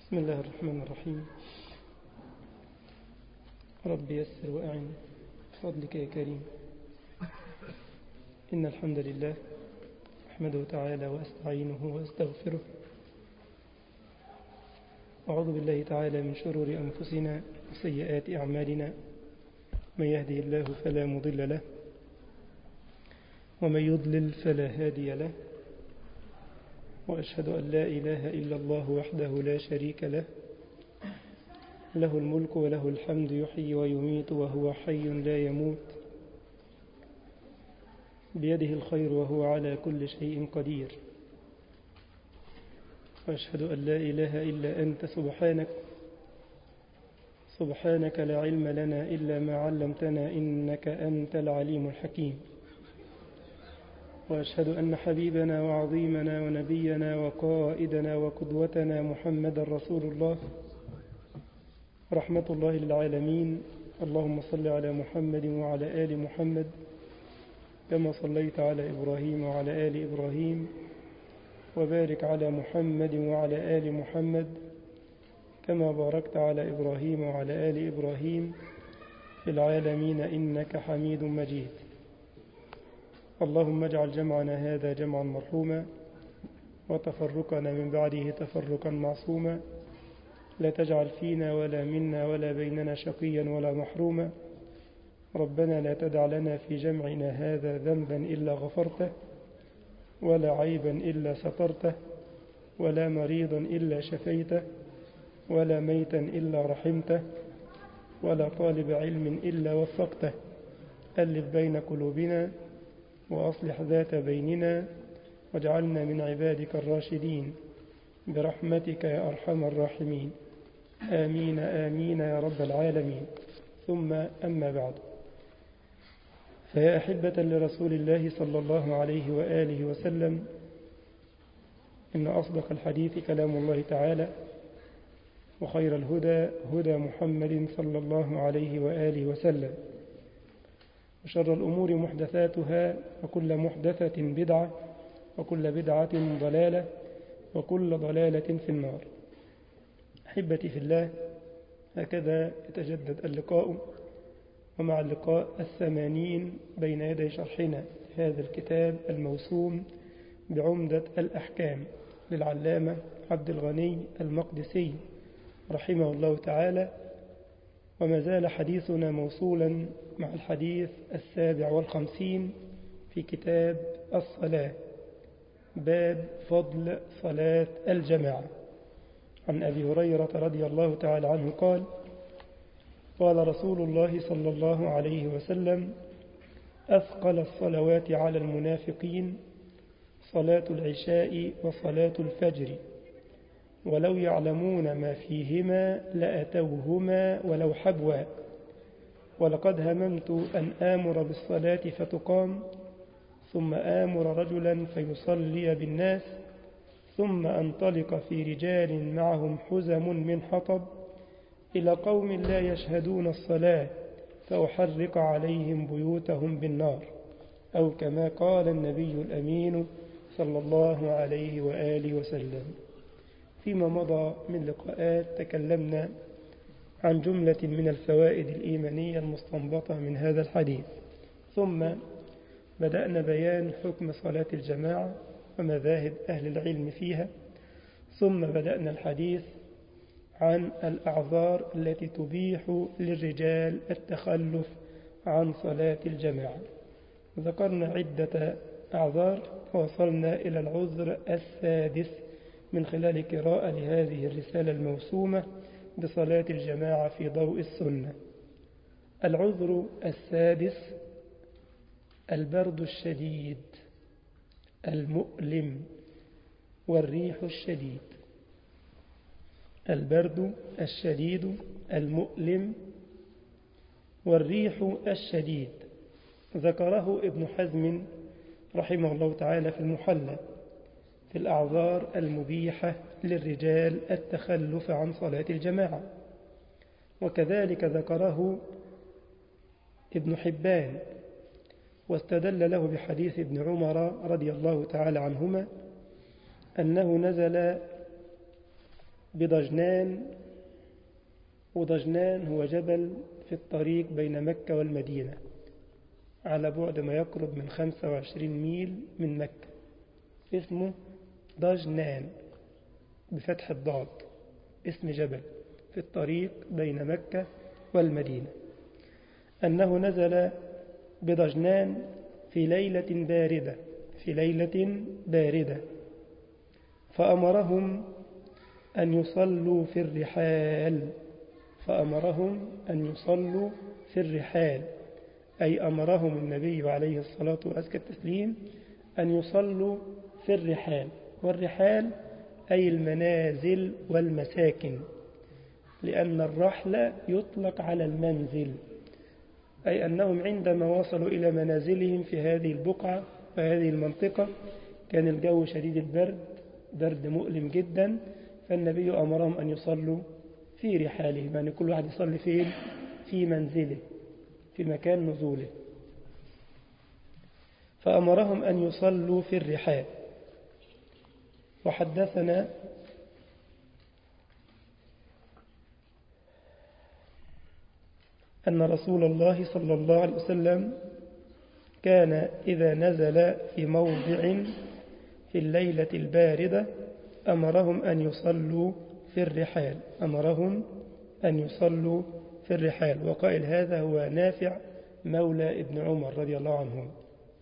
بسم الله الرحمن الرحيم رب يسر وأعن بفضلك يا كريم إن الحمد لله أحمده تعالى وأستعينه وأستغفره أعوذ بالله تعالى من شرور أنفسنا وسيئات أعمالنا من يهدي الله فلا مضل له ومن يضلل فلا هادي له وأشهد أن لا إله إلا الله وحده لا شريك له له الملك وله الحمد يحيي ويميت وهو حي لا يموت بيده الخير وهو على كل شيء قدير وأشهد أن لا إله إلا أنت سبحانك سبحانك لا علم لنا إلا ما علمتنا إنك أنت العليم الحكيم وأشهد أن حبيبنا وعظيمنا ونبينا وقائدنا وقدوتنا محمد رسول الله رحمة الله للعالمين اللهم صل على محمد وعلى آل محمد كما صليت على إبراهيم وعلى آل إبراهيم وبارك على محمد وعلى آل محمد كما باركت على إبراهيم وعلى آل إبراهيم في العالمين إنك حميد مجيد اللهم اجعل جمعنا هذا جمعا مرحوما وتفرقنا من بعده تفرقا معصوما لا تجعل فينا ولا منا ولا بيننا شقيا ولا محروما ربنا لا تدع لنا في جمعنا هذا ذنبا إلا غفرته ولا عيبا إلا سترته ولا مريضا إلا شفيته ولا ميتا إلا رحمته ولا طالب علم إلا وفقته ألف بين قلوبنا وأصلح ذات بيننا واجعلنا من عبادك الراشدين برحمتك يا أرحم الراحمين آمين آمين يا رب العالمين ثم أما بعد فيا أحبة لرسول الله صلى الله عليه وآله وسلم إن أصدق الحديث كلام الله تعالى وخير الهدى هدى محمد صلى الله عليه وآله وسلم وشر الأمور محدثاتها وكل محدثة بدعة وكل بدعة ضلالة وكل ضلالة في النار أحبتي في الله هكذا يتجدد اللقاء ومع اللقاء الثمانين بين يدي شرحنا هذا الكتاب الموسوم بعمدة الأحكام للعلامة عبد الغني المقدسي رحمه الله تعالى وما زال حديثنا موصولا مع الحديث السابع والخمسين في كتاب الصلاة باب فضل صلاة الجماعة عن أبي هريرة رضي الله تعالى عنه قال قال رسول الله صلى الله عليه وسلم أثقل الصلوات على المنافقين صلاة العشاء وصلاة الفجر ولو يعلمون ما فيهما لأتوهما ولو حبوا ولقد هممت أن آمر بالصلاة فتقام ثم آمر رجلا فيصلي بالناس ثم أنطلق في رجال معهم حزم من حطب إلى قوم لا يشهدون الصلاة فأحرق عليهم بيوتهم بالنار أو كما قال النبي الأمين صلى الله عليه وآله وسلم فيما مضى من لقاءات تكلمنا عن جملة من الفوائد الإيمانية المستنبطة من هذا الحديث ثم بدأنا بيان حكم صلاة الجماعة ومذاهب أهل العلم فيها ثم بدأنا الحديث عن الأعذار التي تبيح للرجال التخلف عن صلاة الجماعة ذكرنا عدة أعذار ووصلنا إلى العذر السادس من خلال قراءة لهذه الرسالة الموسومة بصلاة الجماعة في ضوء السنة العذر السادس البرد الشديد المؤلم والريح الشديد البرد الشديد المؤلم والريح الشديد ذكره ابن حزم رحمه الله تعالى في المحلى في الأعذار المبيحة للرجال التخلف عن صلاة الجماعة وكذلك ذكره ابن حبان واستدل له بحديث ابن عمر رضي الله تعالى عنهما أنه نزل بضجنان وضجنان هو جبل في الطريق بين مكة والمدينة على بعد ما يقرب من 25 ميل من مكة اسمه ضجنان بفتح الضاد اسم جبل في الطريق بين مكة والمدينة أنه نزل بضجنان في ليلة باردة في ليلة باردة فأمرهم أن يصلوا في الرحال فأمرهم أن يصلوا في الرحال أي أمرهم النبي عليه الصلاة وأزكى التسليم أن يصلوا في الرحال والرحال أي المنازل والمساكن لأن الرحل يطلق على المنزل أي أنهم عندما وصلوا إلى منازلهم في هذه البقعة وهذه المنطقة كان الجو شديد البرد برد مؤلم جدا فالنبي أمرهم أن يصلوا في رحالهم يعني كل واحد يصلي فين في منزله في مكان نزوله فأمرهم أن يصلوا في الرحال وحدثنا أن رسول الله صلى الله عليه وسلم كان إذا نزل في موضع في الليلة الباردة أمرهم أن يصلوا في الرحال أمرهم أن يصلوا في الرحال وقائل هذا هو نافع مولى ابن عمر رضي الله عنهم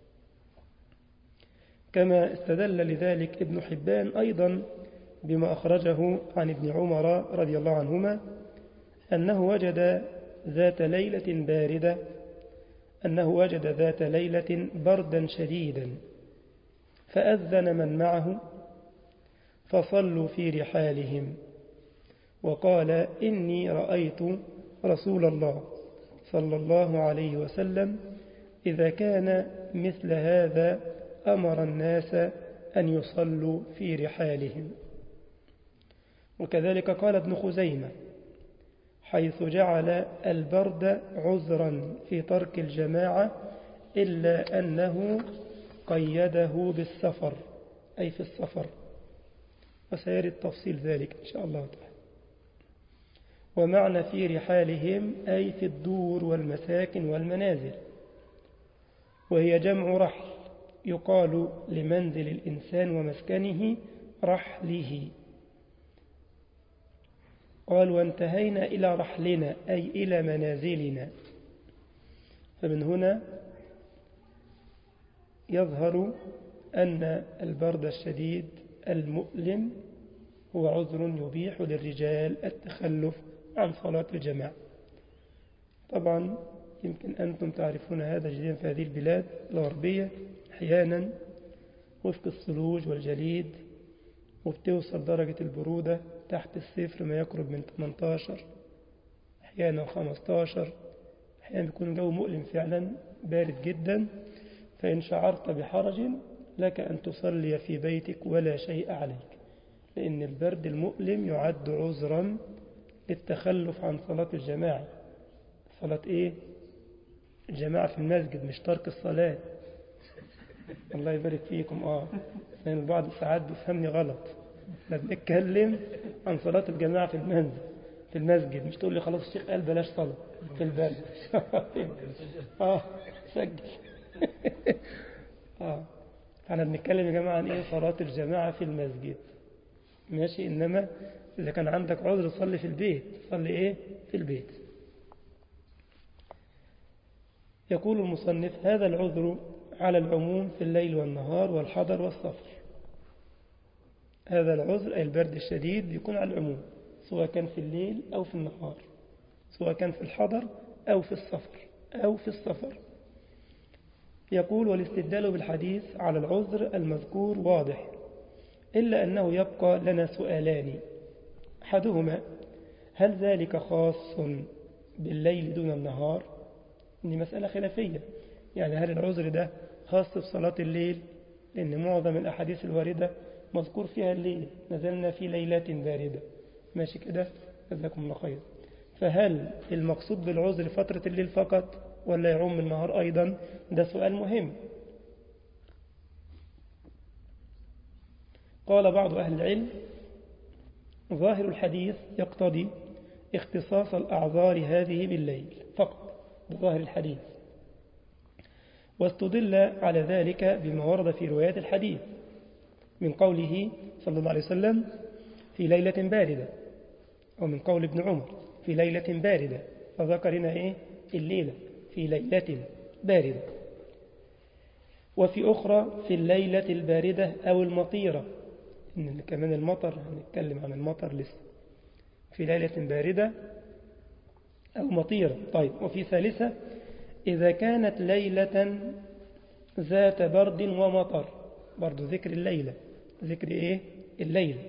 كما استدل لذلك ابن حبان أيضا بما أخرجه عن ابن عمر رضي الله عنهما أنه وجد ذات ليلة باردة أنه وجد ذات ليلة بردا شديدا فأذن من معه فصلوا في رحالهم وقال إني رأيت رسول الله صلى الله عليه وسلم إذا كان مثل هذا أمر الناس أن يصلوا في رحالهم وكذلك قال ابن خزيمة حيث جعل البرد عذرا في ترك الجماعة إلا أنه قيده بالسفر أي في السفر وسيرد تفصيل ذلك إن شاء الله تعالى ومعنى في رحالهم أي في الدور والمساكن والمنازل وهي جمع رحل يقال لمنزل الإنسان ومسكنه رحله قال وانتهينا إلى رحلنا أي إلى منازلنا فمن هنا يظهر أن البرد الشديد المؤلم هو عذر يبيح للرجال التخلف عن صلاة الجماعة طبعا يمكن أنتم تعرفون هذا جديدا في هذه البلاد الغربية أحيانا وفق الثلوج والجليد وبتوصل درجة البرودة تحت الصفر ما يقرب من 18 أحيانا 15 أحيانا بيكون الجو مؤلم فعلا بارد جدا فإن شعرت بحرج لك أن تصلي في بيتك ولا شيء عليك لأن البرد المؤلم يعد عذرا للتخلف عن صلاة الجماعة صلاة إيه؟ الجماعة في المسجد مش ترك الصلاة الله يبارك فيكم آه لأن البعض ساعات بيفهمني غلط احنا بنتكلم عن صلاة الجماعة في المنزل في المسجد مش تقول لي خلاص الشيخ قال بلاش صلاة في البلد اه سجل اه احنا بنتكلم يا جماعة عن ايه صلاة الجماعة في المسجد ماشي انما اذا كان عندك عذر صلي في البيت صلي ايه في البيت يقول المصنف هذا العذر على العموم في الليل والنهار والحضر والسفر هذا العذر أي البرد الشديد يكون على العموم سواء كان في الليل أو في النهار سواء كان في الحضر أو في السفر أو في السفر يقول والاستدلال بالحديث على العذر المذكور واضح إلا أنه يبقى لنا سؤالان أحدهما هل ذلك خاص بالليل دون النهار دي مسألة خلافية يعني هل العذر ده خاص بصلاة الليل لأن معظم الأحاديث الواردة مذكور فيها الليل نزلنا في ليلات باردة ماشي كده جزاكم الله خير فهل المقصود بالعذر فترة الليل فقط ولا يعم النهار أيضا ده سؤال مهم قال بعض أهل العلم ظاهر الحديث يقتضي اختصاص الأعذار هذه بالليل فقط بظاهر الحديث واستدل على ذلك بما ورد في روايات الحديث من قوله صلى الله عليه وسلم في ليلة باردة أو من قول ابن عمر في ليلة باردة فذكرنا إيه الليلة في ليلة باردة وفي أخرى في الليلة الباردة أو المطيرة إن كمان المطر هنتكلم عن المطر لسه في ليلة باردة أو مطيرة طيب وفي ثالثة إذا كانت ليلة ذات برد ومطر برضو ذكر الليلة ذكر إيه الليلة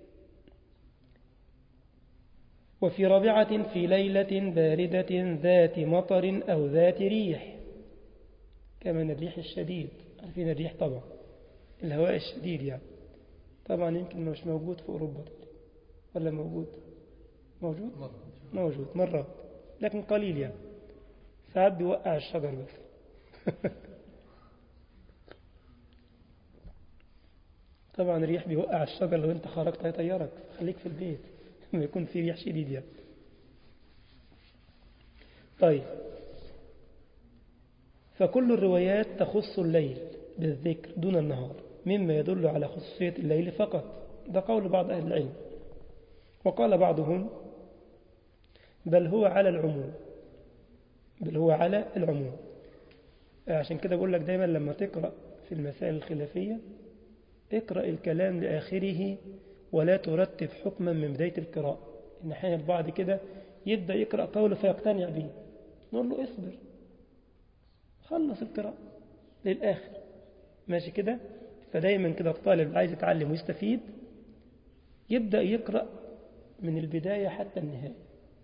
وفي رابعة في ليلة باردة ذات مطر أو ذات ريح كمان الريح الشديد عارفين الريح طبعا الهواء الشديد يعني طبعا يمكن مش موجود في أوروبا ولا موجود موجود موجود مرات لكن قليل يعني ساعات بيوقع الشجر بس طبعا الريح بيوقع الشجر لو انت خرجت هيطيرك خليك في البيت لما يكون في ريح شديد يعني طيب فكل الروايات تخص الليل بالذكر دون النهار مما يدل على خصوصية الليل فقط ده قول بعض أهل العلم وقال بعضهم بل هو على العموم بل هو على العموم عشان كده بقول لك دايما لما تقرأ في المسائل الخلافية اقرأ الكلام لآخره ولا ترتب حكما من بداية القراءة إن أحيانا البعض كده يبدأ يقرأ قوله فيقتنع به نقول له اصبر خلص القراءة للآخر ماشي كده فدايما كده الطالب عايز يتعلم ويستفيد يبدأ يقرأ من البداية حتى النهاية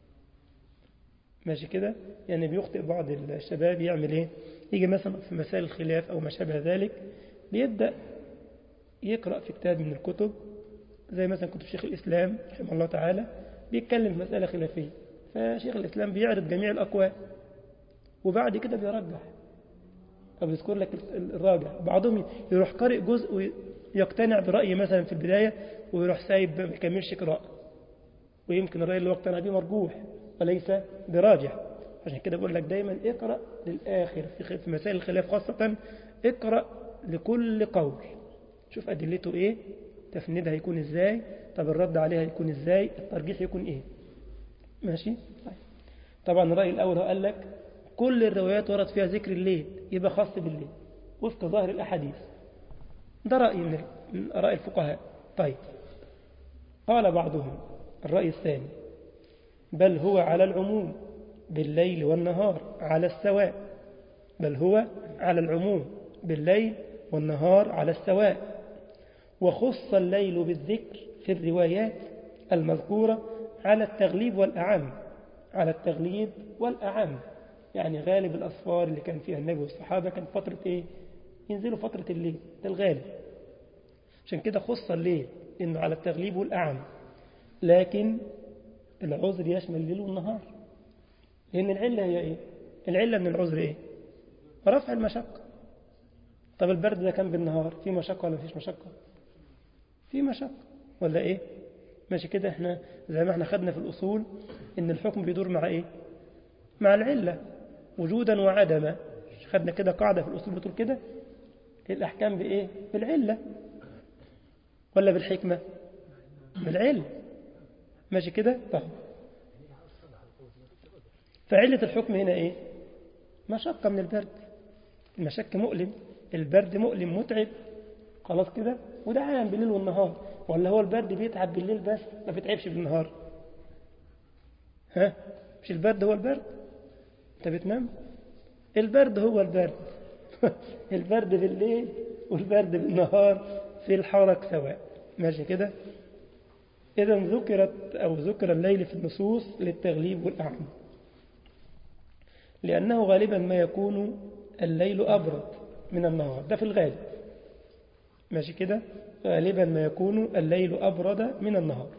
ماشي كده يعني بيخطئ بعض الشباب يعمل ايه يجي مثلا في مسائل الخلاف أو ما شابه ذلك بيبدأ يقرأ في كتاب من الكتب زي مثلا كتب شيخ الإسلام رحمه الله تعالى بيتكلم في مسألة خلافية فشيخ الإسلام بيعرض جميع الأقوال وبعد كده بيرجح طب يذكر لك الراجع بعضهم يروح قارئ جزء ويقتنع برأي مثلا في البداية ويروح سايب ما يكملش قراءة ويمكن الرأي اللي هو اقتنع به مرجوح وليس براجح عشان كده بقول لك دايما اقرأ للآخر في مسائل الخلاف خاصة اقرأ لكل قول شوف أدلته إيه تفندها يكون إزاي طب الرد عليها يكون إزاي الترجيح يكون إيه ماشي طيب. طبعا الرأي الأول قال لك كل الروايات ورد فيها ذكر الليل يبقى خاص بالليل وفق ظاهر الأحاديث ده رأي من آراء الفقهاء طيب قال بعضهم الرأي الثاني بل هو على العموم بالليل والنهار على السواء بل هو على العموم بالليل والنهار على السواء وخص الليل بالذكر في الروايات المذكورة على التغليب والأعم على التغليب والأعم يعني غالب الأسفار اللي كان فيها النبي والصحابة كان فترة إيه؟ ينزلوا فترة الليل ده الغالب عشان كده خص الليل إنه على التغليب والأعم لكن العذر يشمل الليل والنهار لأن العلة هي إيه؟ العلة من العذر إيه؟ رفع المشقة طب البرد ده كان بالنهار في مشقة ولا مفيش مشقة في مشقة ولا إيه ماشي كده إحنا زي ما إحنا خدنا في الأصول إن الحكم بيدور مع إيه مع العلة وجودا وعدما خدنا كده قاعدة في الأصول بتقول كده الأحكام بإيه بالعلة ولا بالحكمة بالعلم ماشي كده طيب فعلة الحكم هنا إيه مشقة من البرد المشك مؤلم البرد مؤلم متعب خلاص كده وده عام بالليل والنهار ولا هو البرد بيتعب بالليل بس ما بيتعبش بالنهار ها مش البرد هو البرد انت بتنام البرد هو البرد البرد بالليل والبرد بالنهار في الحرك سواء ماشي كده إذا ذكرت أو ذكر الليل في النصوص للتغليب والأعم لأنه غالبا ما يكون الليل أبرد من النهار ده في الغالب ماشي كده غالبا ما يكون الليل أبرد من النهار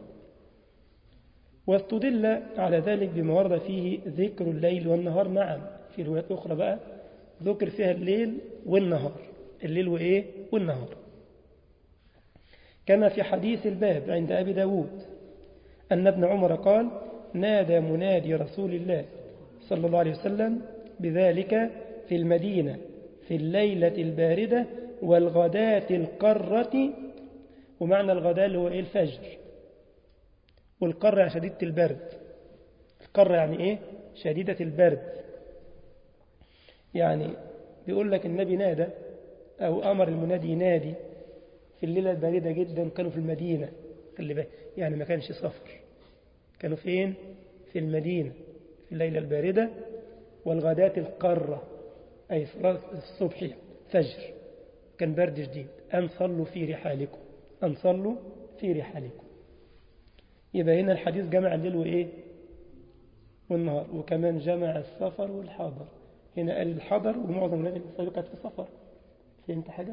واستدل على ذلك بما ورد فيه ذكر الليل والنهار معا في روايات أخرى بقى ذكر فيها الليل والنهار الليل وإيه والنهار كما في حديث الباب عند أبي داود أن ابن عمر قال نادى منادي رسول الله صلى الله عليه وسلم بذلك في المدينة في الليلة الباردة والغداة القرة ومعنى الغداء اللي هو إيه الفجر والقرة يعني شديدة البرد القرة يعني إيه شديدة البرد يعني بيقول لك النبي نادى أو أمر المنادي ينادي في الليلة الباردة جدا كانوا في المدينة خلي بالك يعني ما كانش سفر كانوا فين في المدينة في الليلة الباردة والغداة القرة أي صلاة الصبح فجر كان برد شديد أن صلوا في رحالكم أن صلوا في رحالكم يبقى هنا الحديث جمع الليل وإيه والنهار وكمان جمع السفر والحضر هنا قال الحضر ومعظم الناس كانت في السفر فهمت حاجة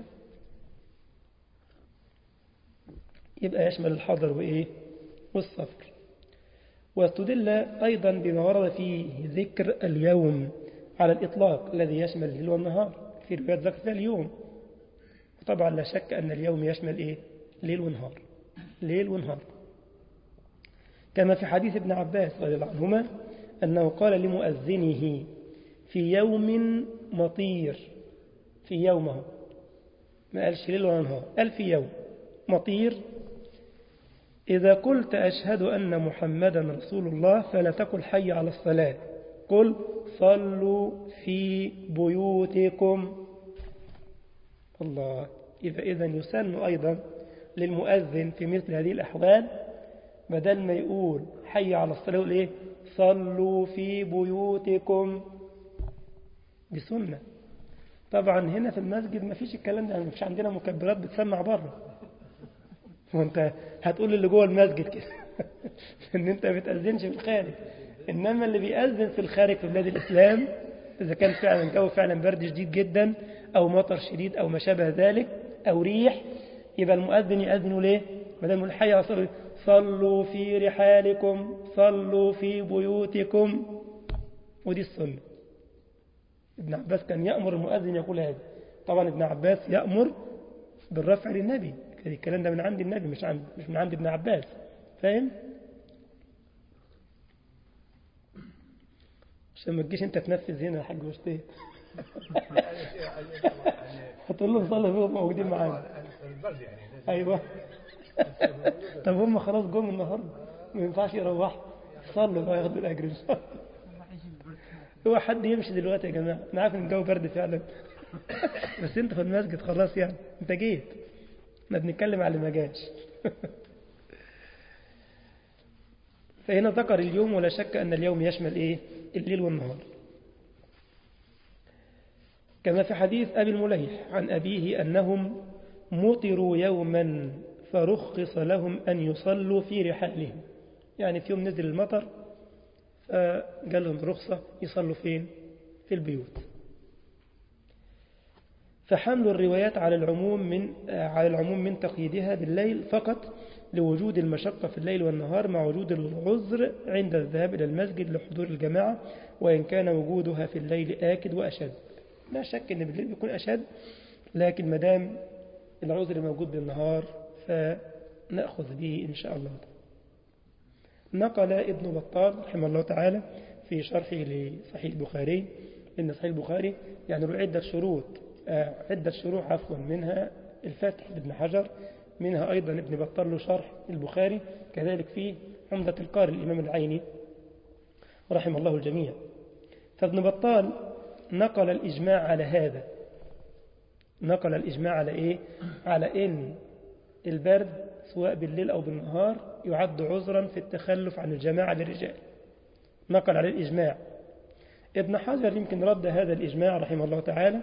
يبقى يشمل الحضر وإيه والسفر واستدل أيضا بما ورد فيه ذكر اليوم على الإطلاق الذي يشمل الليل والنهار في روايات ذكر فيها اليوم طبعا لا شك أن اليوم يشمل إيه ليل ونهار ليل ونهار كما في حديث ابن عباس رضي الله عنهما أنه قال لمؤذنه في يوم مطير في يومه ما قالش ليل ولا نهار قال في يوم مطير إذا قلت أشهد أن محمدا رسول الله فلا تقل حي على الصلاة قل صلوا في بيوتكم الله إذا إذا يسن أيضا للمؤذن في مثل هذه الأحوال بدل ما يقول حي على الصلاة يقول إيه صلوا في بيوتكم دي سنة طبعا هنا في المسجد ما فيش الكلام ده يعني مفيش عندنا مكبرات بتسمع بره وانت هتقول اللي جوه المسجد كده ان انت ما بتأذنش في الخارج انما اللي بيأذن في الخارج في بلاد الاسلام اذا كان فعلا جو فعلا برد شديد جدا او مطر شديد او ما شابه ذلك او ريح يبقى المؤذن يأذن ليه ما دام الحي على الصلاة صلوا في رحالكم صلوا في بيوتكم ودي السنة ابن عباس كان يأمر المؤذن يقول هذا طبعا ابن عباس يأمر بالرفع للنبي الكلام ده من عند النبي مش عند مش من عند ابن عباس فاهم عشان ما تجيش انت تنفذ هنا يا حاج وشتيه هتقول لهم صلوا فيهم موجودين معانا ايوه طب هم خلاص جم النهارده ما ينفعش يروحوا صلوا بقى ياخدوا الاجر ان شاء الله هو حد يمشي دلوقتي يا جماعه انا عارف ان الجو برد فعلا بس انت في المسجد خلاص يعني انت جيت احنا بنتكلم على اللي ما جاش فهنا ذكر اليوم ولا شك أن اليوم يشمل إيه الليل والنهار كما في حديث أبي المليح عن أبيه أنهم مطروا يوما فرخص لهم أن يصلوا في رحالهم يعني في يوم نزل المطر فقال لهم رخصة يصلوا فين في البيوت فحمل الروايات على العموم من على العموم من تقييدها بالليل فقط لوجود المشقة في الليل والنهار مع وجود العذر عند الذهاب إلى المسجد لحضور الجماعة وإن كان وجودها في الليل آكد وأشد لا شك أن بالليل بيكون أشد لكن مدام العذر موجود بالنهار فنأخذ به إن شاء الله نقل ابن بطال رحمه الله تعالى في شرحه لصحيح البخاري إن صحيح البخاري يعني له عدة شروط عدة شروح عفوا منها الفتح لابن حجر منها أيضا ابن بطال له شرح البخاري كذلك في عمدة القارئ الإمام العيني رحم الله الجميع فابن بطال نقل الإجماع على هذا نقل الإجماع على إيه؟ على إن البرد سواء بالليل أو بالنهار يعد عذرا في التخلف عن الجماعة للرجال نقل على الإجماع ابن حجر يمكن رد هذا الإجماع رحمه الله تعالى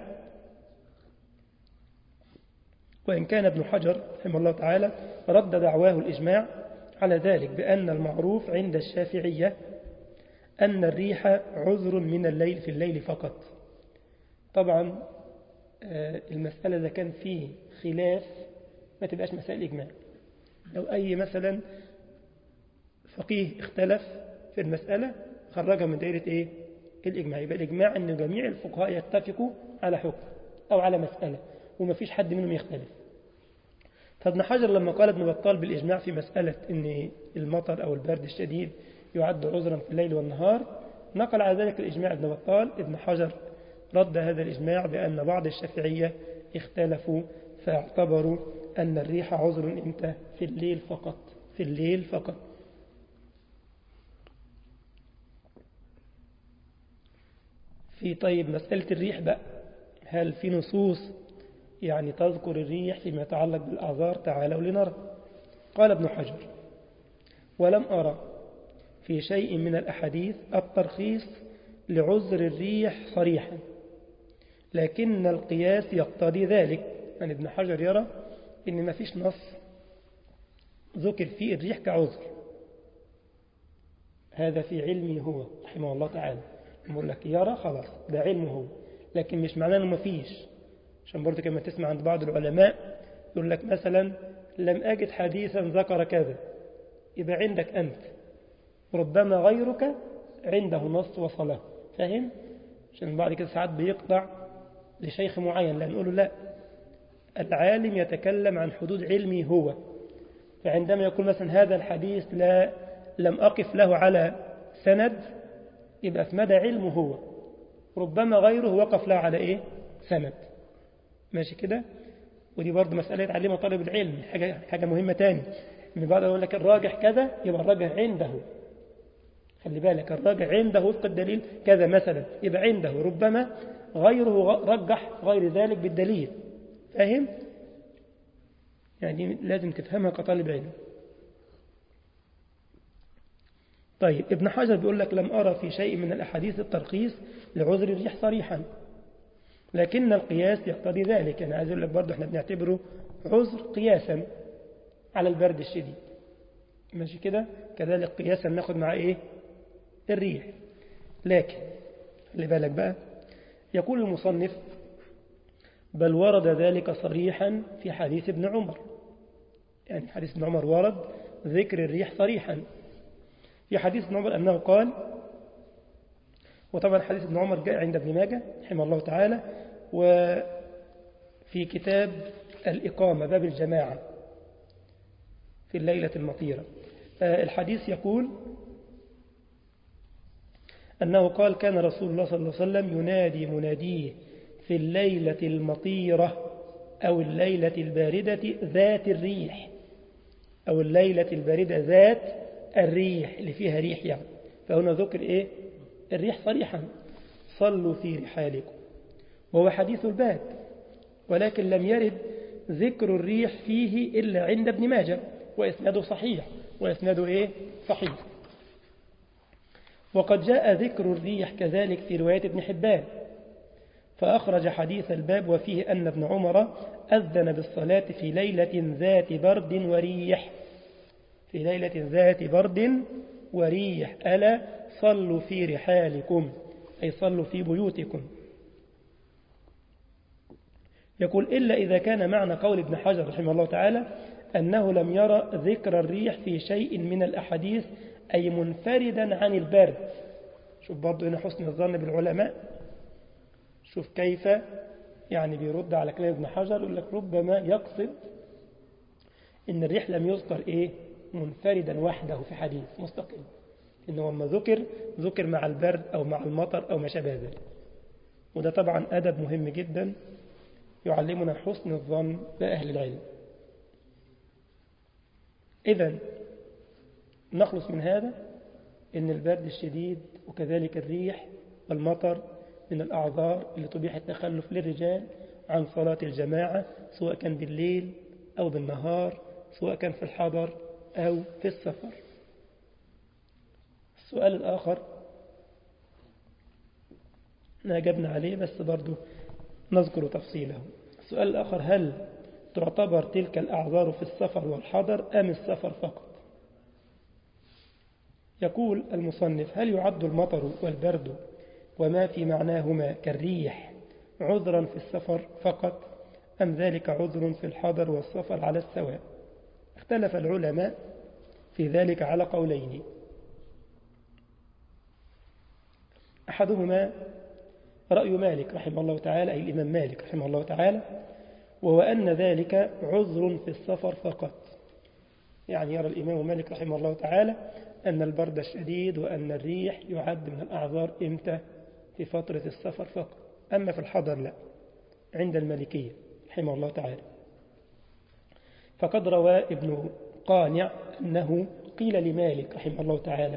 وإن كان ابن حجر رحمه الله تعالى رد دعواه الإجماع على ذلك بأن المعروف عند الشافعية أن الريح عذر من الليل في الليل فقط طبعا المسألة إذا كان فيه خلاف ما تبقاش مسائل إجماع لو أي مثلا فقيه اختلف في المسألة خرجها من دائرة إيه؟ الإجماع يبقى الإجماع أن جميع الفقهاء يتفقوا على حكم أو على مسألة وما فيش حد منهم يختلف فابن حجر لما قال ابن بطال بالإجماع في مسألة أن المطر أو البرد الشديد يعد عذرا في الليل والنهار نقل على ذلك الإجماع ابن بطال ابن حجر رد هذا الإجماع بأن بعض الشافعية اختلفوا فاعتبروا أن الريح عذر إمتى في الليل فقط في الليل فقط في طيب مسألة الريح بقى هل في نصوص يعني تذكر الريح فيما يتعلق بالأعذار تعالوا لنرى قال ابن حجر ولم أرى في شيء من الأحاديث الترخيص لعذر الريح صريحا لكن القياس يقتضي ذلك يعني ابن حجر يرى إن ما فيش نص ذكر فيه الريح كعذر هذا في علمي هو رحمه الله تعالى يقول لك يرى خلاص ده علمه هو لكن مش معناه انه ما فيش عشان برضه كما تسمع عند بعض العلماء يقول لك مثلا لم أجد حديثا ذكر كذا يبقى عندك أنت ربما غيرك عنده نص وصله فاهم؟ عشان بعد كده ساعات بيقطع لشيخ معين لأن نقول له لا العالم يتكلم عن حدود علمي هو فعندما يقول مثلا هذا الحديث لا لم أقف له على سند يبقى اسمه ده علمه هو ربما غيره وقف له على إيه سند ماشي كده ودي برضه مسألة يتعلمها طالب العلم حاجة, حاجة مهمة تاني من بعد يقول لك الراجح كذا يبقى الراجح عنده خلي بالك الراجح عنده وفق الدليل كذا مثلا يبقى عنده ربما غيره رجح غير ذلك بالدليل فاهم؟ يعني لازم تفهمها كطالب علم طيب ابن حجر بيقول لك لم أرى في شيء من الأحاديث الترخيص لعذر الريح صريحا لكن القياس يقتضي ذلك أنا عايز أقول لك برضه احنا بنعتبره عذر قياسا على البرد الشديد ماشي كده كذلك قياسا ناخد مع ايه الريح لكن خلي بالك بقى يقول المصنف بل ورد ذلك صريحا في حديث ابن عمر يعني حديث ابن عمر ورد ذكر الريح صريحا في حديث ابن عمر أنه قال وطبعا حديث ابن عمر جاء عند ابن ماجه رحمه الله تعالى وفي كتاب الإقامة باب الجماعة في الليلة المطيرة الحديث يقول أنه قال كان رسول الله صلى الله عليه وسلم ينادي مناديه في الليلة المطيرة أو الليلة الباردة ذات الريح أو الليلة الباردة ذات الريح اللي فيها ريح يعني فهنا ذكر إيه الريح صريحا صلوا في رحالكم وهو حديث الباب ولكن لم يرد ذكر الريح فيه إلا عند ابن ماجه وإسناده صحيح وإسناده إيه صحيح وقد جاء ذكر الريح كذلك في رواية ابن حبان فأخرج حديث الباب وفيه أن ابن عمر أذن بالصلاة في ليلة ذات برد وريح في ليلة ذات برد وريح ألا صلوا في رحالكم أي صلوا في بيوتكم يقول إلا إذا كان معنى قول ابن حجر رحمه الله تعالى أنه لم يرى ذكر الريح في شيء من الأحاديث أي منفردا عن البرد شوف برضو هنا حسن الظن بالعلماء شوف كيف يعني بيرد على كلام ابن حجر يقول لك ربما يقصد إن الريح لم يذكر إيه منفردا وحده في حديث مستقل إنه لما ذكر ذكر مع البرد أو مع المطر أو ما شابه ذلك وده طبعا أدب مهم جدا يعلمنا حسن الظن بأهل العلم إذا نخلص من هذا إن البرد الشديد وكذلك الريح والمطر من الأعذار اللي تبيح التخلف للرجال عن صلاة الجماعة سواء كان بالليل أو بالنهار سواء كان في الحضر أو في السفر السؤال الآخر أجبنا عليه بس برضو نذكر تفصيله السؤال الآخر هل تعتبر تلك الأعذار في السفر والحضر أم السفر فقط يقول المصنف هل يعد المطر والبرد وما في معناهما كالريح عذرا في السفر فقط أم ذلك عذر في الحضر والسفر على السواء اختلف العلماء في ذلك على قولين أحدهما رأي مالك رحمه الله تعالى أي الإمام مالك رحمه الله تعالى وهو أن ذلك عذر في السفر فقط يعني يرى الإمام مالك رحمه الله تعالى أن البرد الشديد وأن الريح يعد من الأعذار إمتى في فترة السفر فقط أما في الحضر لا عند المالكية رحمه الله تعالى فقد روى ابن قانع أنه قيل لمالك رحمه الله تعالى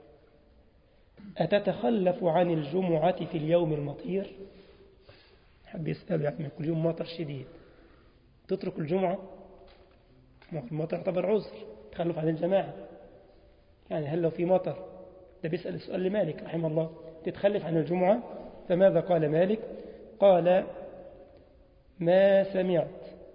أتتخلف عن الجمعة في اليوم المطير حب يسأل يعني كل يوم مطر شديد تترك الجمعة المطر يعتبر عذر تخلف عن الجماعة يعني هل لو في مطر ده بيسأل السؤال لمالك رحمه الله تتخلف عن الجمعة فماذا قال مالك قال ما سمعت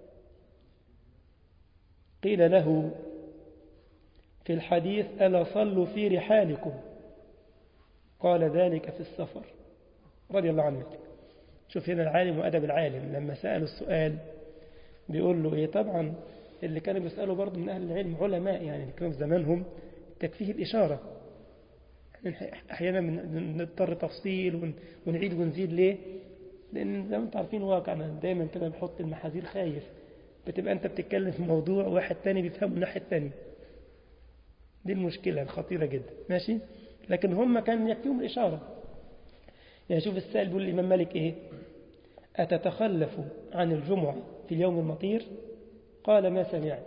قيل له في الحديث ألا صلوا في رحالكم قال ذلك في السفر رضي الله عنه شوف هنا العالم وأدب العالم لما سألوا السؤال بيقول له إيه طبعا اللي كانوا بيسألوا برضه من أهل العلم علماء يعني اللي كانوا في زمانهم تكفيه الإشارة أحيانا نضطر تفصيل ونعيد ونزيد ليه لأن زي ما انتم عارفين واقعنا دايما كده بحط المحاذير خايف بتبقى أنت بتتكلم في موضوع واحد تاني بيفهمه الناحية التانية دي المشكلة الخطيرة جدا ماشي لكن هم كان يكفيهم الإشارة يعني شوف السائل بيقول الإمام مالك إيه أتتخلف عن الجمعة في اليوم المطير قال ما سمعت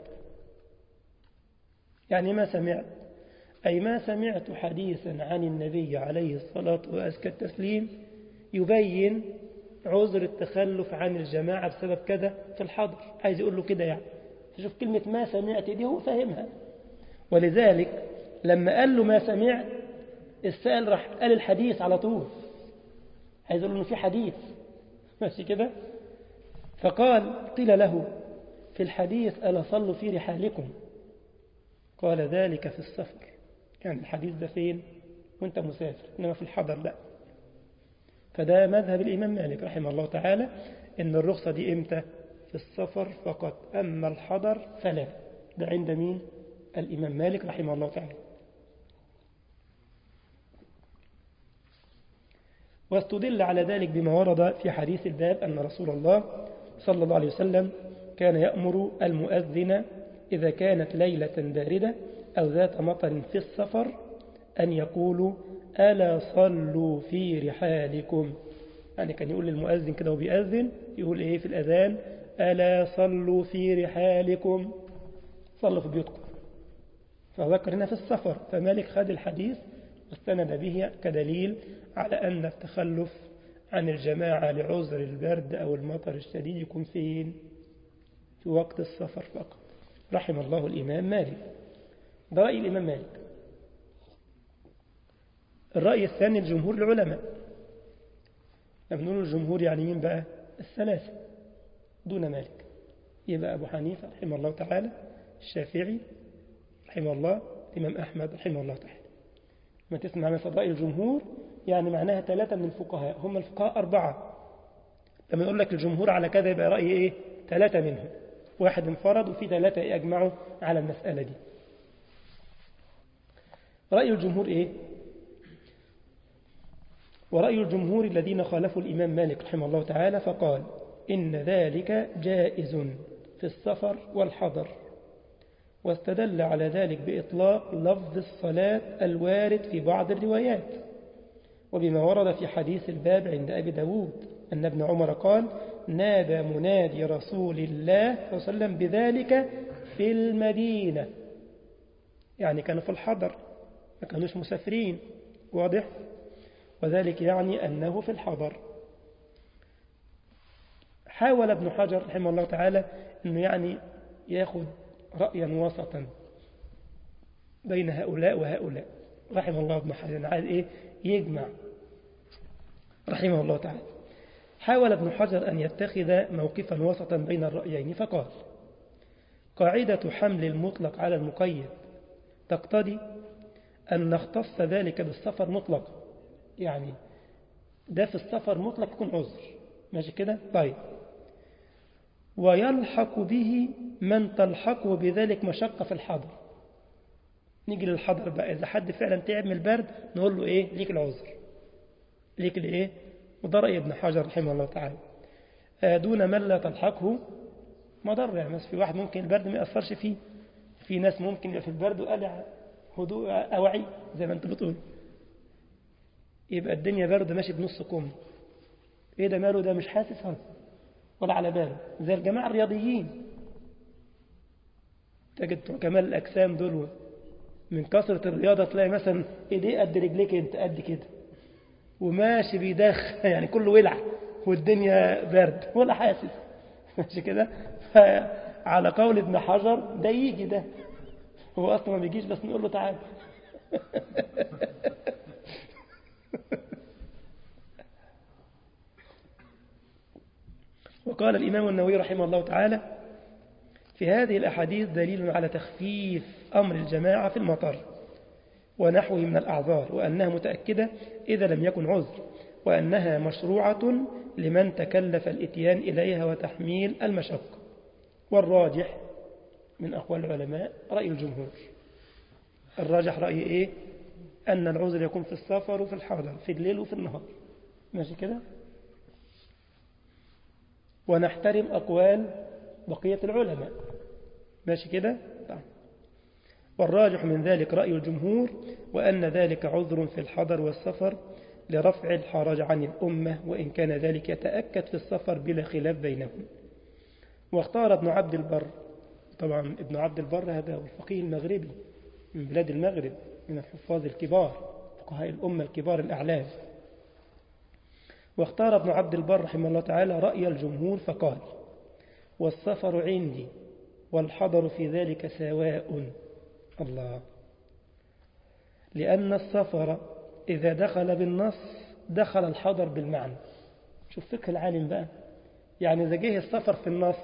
يعني ما سمعت أي ما سمعت حديثا عن النبي عليه الصلاة وأزكى التسليم يبين عذر التخلف عن الجماعة بسبب كذا في الحضر عايز يقول له كده يعني شوف كلمة ما سمعت دي هو فاهمها ولذلك لما قال له ما سمعت السائل راح قال الحديث على طول عايز يقول له في حديث ماشي كده فقال قيل له في الحديث ألا صلوا في رحالكم قال ذلك في السفر يعني الحديث ده فين وانت مسافر إنما في الحضر لا فده مذهب الإمام مالك رحمه الله تعالى إن الرخصة دي إمتى في السفر فقط أما الحضر فلا ده عند مين الإمام مالك رحمه الله تعالى واستدل على ذلك بما ورد في حديث الباب أن رسول الله صلى الله عليه وسلم كان يأمر المؤذن إذا كانت ليلة باردة أو ذات مطر في السفر أن يقولوا ألا صلوا في رحالكم يعني كان يقول للمؤذن كده وبيأذن يقول إيه في الأذان ألا صلوا في رحالكم صلوا في بيوتكم فذكر هنا في السفر فمالك خد الحديث واستند به كدليل على أن التخلف عن الجماعة لعذر البرد أو المطر الشديد يكون فين في وقت السفر فقط رحم الله الإمام مالك ده رأي الإمام مالك الرأي الثاني الجمهور العلماء لما نقول الجمهور يعني مين بقى الثلاثة دون مالك يبقى أبو حنيفة رحمه الله تعالى الشافعي رحمه الله الإمام أحمد رحمه الله تعالى ما تسمع مثلا رأي الجمهور يعني معناها ثلاثة من الفقهاء هم الفقهاء أربعة لما يقول لك الجمهور على كذا يبقى رأي إيه ثلاثة منهم واحد انفرد وفي ثلاثة يجمعوا على المسألة دي رأي الجمهور إيه ورأي الجمهور الذين خالفوا الإمام مالك رحمه الله تعالى فقال إن ذلك جائز في السفر والحضر واستدل على ذلك بإطلاق لفظ الصلاة الوارد في بعض الروايات وبما ورد في حديث الباب عند أبي داود أن ابن عمر قال نادى منادي رسول الله صلى الله عليه وسلم بذلك في المدينة يعني كانوا في الحضر ما كانوش مسافرين واضح وذلك يعني أنه في الحضر حاول ابن حجر رحمه الله تعالى أنه يعني ياخذ رأيا وسطا بين هؤلاء وهؤلاء رحمه الله ابن حجر عايز إيه يجمع رحمه الله تعالى حاول ابن حجر أن يتخذ موقفا وسطا بين الرأيين فقال قاعدة حمل المطلق على المقيد تقتضي أن نختص ذلك بالسفر مطلقا يعني ده في السفر مطلق يكون عذر ماشي كده طيب ويلحق به من تلحقه بذلك مشقة في الحضر نيجي للحضر بقى إذا حد فعلا تعب من البرد نقول له إيه ليك العذر ليك الإيه وده رأي ابن حجر رحمه الله تعالى دون من لا تلحقه مضر يعني بس في واحد ممكن البرد ما يأثرش فيه في ناس ممكن يبقى في البرد وقلع هدوء أوعي زي ما انت بتقول يبقى الدنيا برد ماشي بنص كم ايه ده ماله ده مش حاسس هذا ولا على باله زي الجماعة الرياضيين تجد كمال الأجسام دول من كثرة الرياضة تلاقي مثلا ايديه قد رجليك انت قد كده وماشي بيدخ يعني كله ولع والدنيا برد ولا حاسس ماشي كده على قول ابن حجر ده يجي ده هو اصلا ما بيجيش بس نقول له تعال وقال الإمام النووي رحمه الله تعالى في هذه الأحاديث دليل على تخفيف أمر الجماعة في المطر ونحوه من الأعذار وأنها متأكدة إذا لم يكن عذر وأنها مشروعة لمن تكلف الإتيان إليها وتحميل المشقة والراجح من أقوال العلماء رأي الجمهور الراجح رأي إيه أن العذر يكون في السفر وفي الحضر في الليل وفي النهار ماشي كده ونحترم أقوال بقية العلماء ماشي كده طيب. والراجح من ذلك رأي الجمهور وأن ذلك عذر في الحضر والسفر لرفع الحرج عن الأمة وإن كان ذلك يتأكد في السفر بلا خلاف بينهم واختار ابن عبد البر طبعا ابن عبد البر هذا هو الفقيه المغربي من بلاد المغرب من الحفاظ الكبار فقهاء الأمة الكبار الأعلام واختار ابن عبد البر رحمه الله تعالى رأي الجمهور فقال والسفر عندي والحضر في ذلك سواء الله لأن السفر إذا دخل بالنص دخل الحضر بالمعنى شوف فقه العالم بقى يعني إذا جه السفر في النص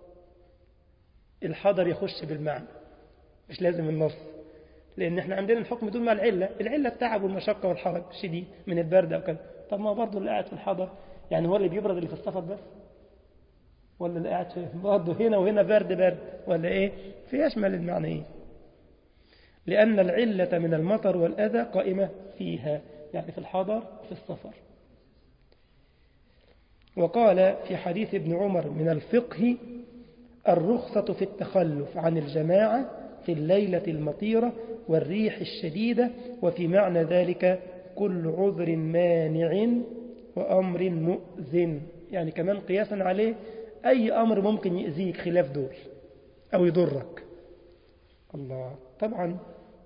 الحضر يخش بالمعنى مش لازم النص لأن احنا عندنا الحكم دون مع العلة العلة التعب والمشقة والحرج شديد من البرد أو كذا طب ما برضه اللي قاعد في الحضر يعني هو اللي بيبرد اللي في السفر بس ولا اللي قاعد في برضه هنا وهنا برد برد ولا ايه في يشمل المعنى ايه لأن العلة من المطر والأذى قائمة فيها يعني في الحضر في السفر وقال في حديث ابن عمر من الفقه الرخصة في التخلف عن الجماعة في الليلة المطيرة والريح الشديدة وفي معنى ذلك كل عذر مانع وأمر مؤذن يعني كمان قياسا عليه أي أمر ممكن يأذيك خلاف دول أو يضرك الله طبعا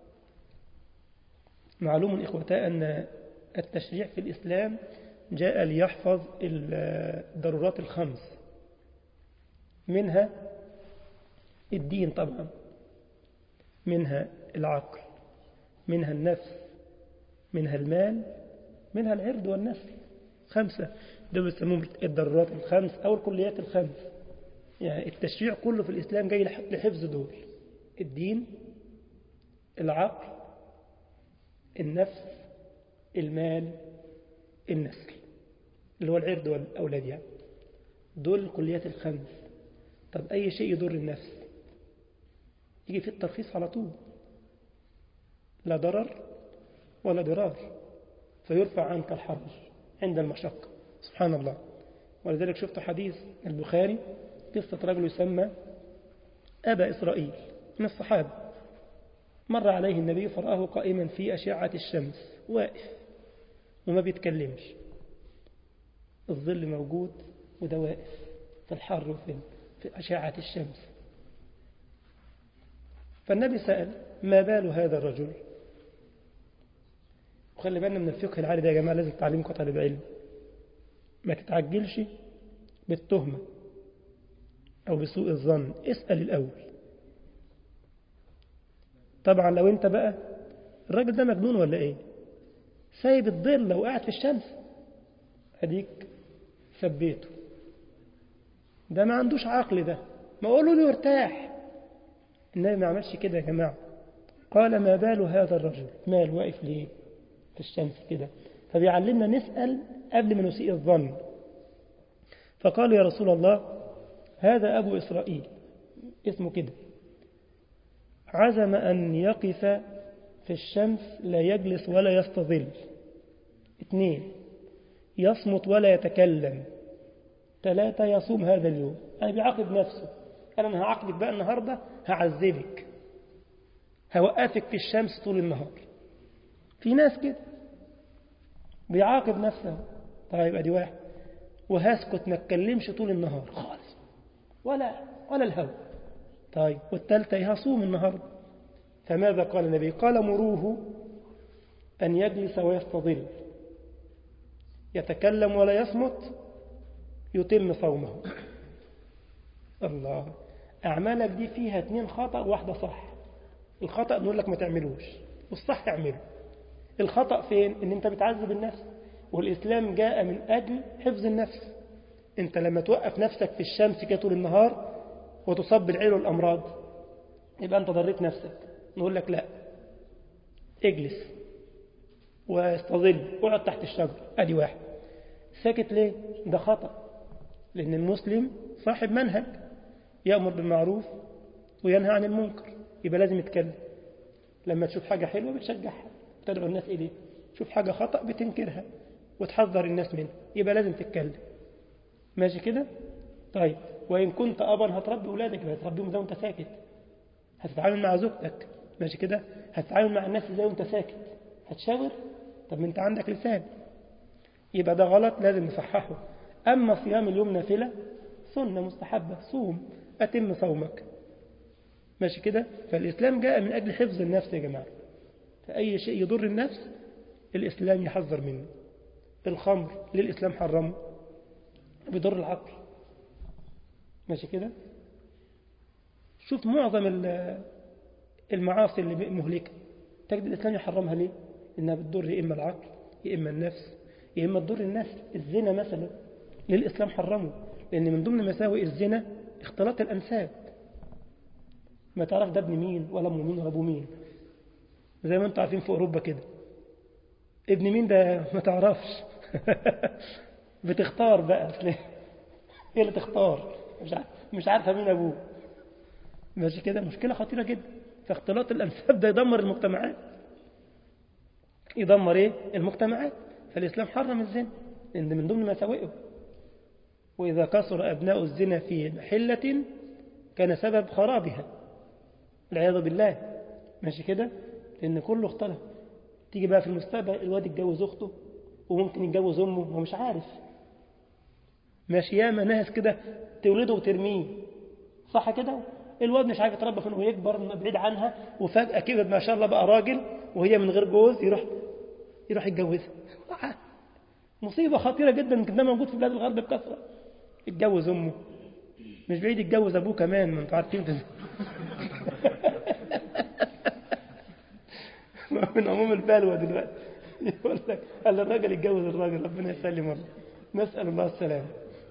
معلوم إخوتاء أن التشريع في الإسلام جاء ليحفظ الضرورات الخمس منها الدين طبعا منها العقل منها النفس منها المال منها العرض والنسل خمسة دول بيسموهم الضرورات الخمس أو الكليات الخمس يعني التشريع كله في الإسلام جاي لحفظ دول الدين العقل النفس المال النسل اللي هو العرض والأولاد يعني دول الكليات الخمس طب أي شيء يضر النفس يجي في الترخيص على طول لا ضرر ولا ضرار فيرفع عنك الحرج عند المشقة سبحان الله ولذلك شفت حديث البخاري قصة رجل يسمى أبا إسرائيل من الصحابة مر عليه النبي فرآه قائما في أشعة الشمس واقف وما بيتكلمش الظل موجود وده واقف في الحر وفي في أشعة الشمس فالنبي سأل ما بال هذا الرجل وخلي بالنا من الفقه العالي ده يا جماعة لازم تعليمكم طالب علم ما تتعجلش بالتهمة أو بسوء الظن اسأل الأول طبعا لو انت بقى الراجل ده مجنون ولا ايه سايب الظل وقاعد في الشمس اديك ثبيته ده ما عندوش عقل ده ما قولوا له يرتاح النبي ما عملش كده يا جماعة قال ما بال هذا الرجل مال واقف ليه في الشمس كده فبيعلمنا نسأل قبل ما نسيء الظن فقال يا رسول الله هذا أبو إسرائيل اسمه كده عزم أن يقف في الشمس لا يجلس ولا يستظل اثنين يصمت ولا يتكلم ثلاثة يصوم هذا اليوم يعني بيعاقب نفسه قال أنا هعاقبك بقى النهاردة هعذبك هوقفك في الشمس طول النهار في ناس كده بيعاقب نفسه طيب ادي واحد وهسكت ما اتكلمش طول النهار خالص ولا ولا الهوى طيب والثالثة هصوم النهارده فماذا قال النبي قال مروه أن يجلس ويستظل يتكلم ولا يصمت يتم صومه الله أعمالك دي فيها اتنين خطأ وواحدة صح الخطأ نقول لك ما تعملوش والصح اعمله الخطأ فين ان انت بتعذب النفس والإسلام جاء من أجل حفظ النفس انت لما توقف نفسك في الشمس كده طول النهار وتصاب بالعيل والأمراض يبقى انت ضريت نفسك نقول لك لا اجلس واستظل اقعد تحت الشجر ادي واحد ساكت ليه ده خطأ لأن المسلم صاحب منهج يأمر بالمعروف وينهى عن المنكر يبقى لازم يتكلم لما تشوف حاجة حلوة بتشجعها تدعو الناس إليه تشوف حاجة خطأ بتنكرها وتحذر الناس منها يبقى لازم تتكلم ماشي كده طيب وإن كنت أبا هتربي أولادك هتربيهم زي وانت ساكت هتتعامل مع زوجتك ماشي كده هتتعامل مع الناس زي وانت ساكت هتشاور طب ما انت عندك لسان يبقى ده غلط لازم نصححه أما صيام اليوم نافلة سنة مستحبة صوم أتم صومك ماشي كده فالإسلام جاء من أجل حفظ النفس يا جماعة فأي شيء يضر النفس الإسلام يحذر منه الخمر ليه الإسلام حرمه بيضر العقل ماشي كده شوف معظم المعاصي اللي مهلكة تجد الإسلام يحرمها ليه إنها بتضر يا إما العقل يا إما النفس يا إما تضر الناس الزنا مثلا ليه الإسلام حرمه لأن من ضمن مساوئ الزنا اختلاط الأنساب ما تعرف ده ابن مين ولا أم مين ولا أبو مين زي ما انتم عارفين في أوروبا كده ابن مين ده ما تعرفش بتختار بقى هي اللي تختار مش عارف مش عارفة مين أبوه ماشي كده مشكلة خطيرة جدا فاختلاط الأنساب ده يدمر المجتمعات يدمر إيه المجتمعات فالإسلام حرم الزنا لأن من ضمن مساوئه وإذا كثر أبناء الزنا في حلة كان سبب خرابها العياذ بالله ماشي كده لأن كله اختلف تيجي بقى في المستقبل الواد يتجوز أخته وممكن يتجوز أمه وهو مش عارف ماشي ياما ناس كده تولده وترميه صح كده الواد مش عارف يتربى فين ويكبر بعيد عنها وفجأة كده ما شاء الله بقى راجل وهي من غير جوز يروح يروح يتجوزها مصيبة خطيرة جدا يمكن ده موجود في بلاد الغرب بكثرة يتجوز أمه مش بعيد يتجوز أبوه كمان ما انتوا عارفين ده من عموم البلوى دلوقتي يقول لك قال الراجل يتجوز الراجل ربنا يسلم والله نسأل الله السلامة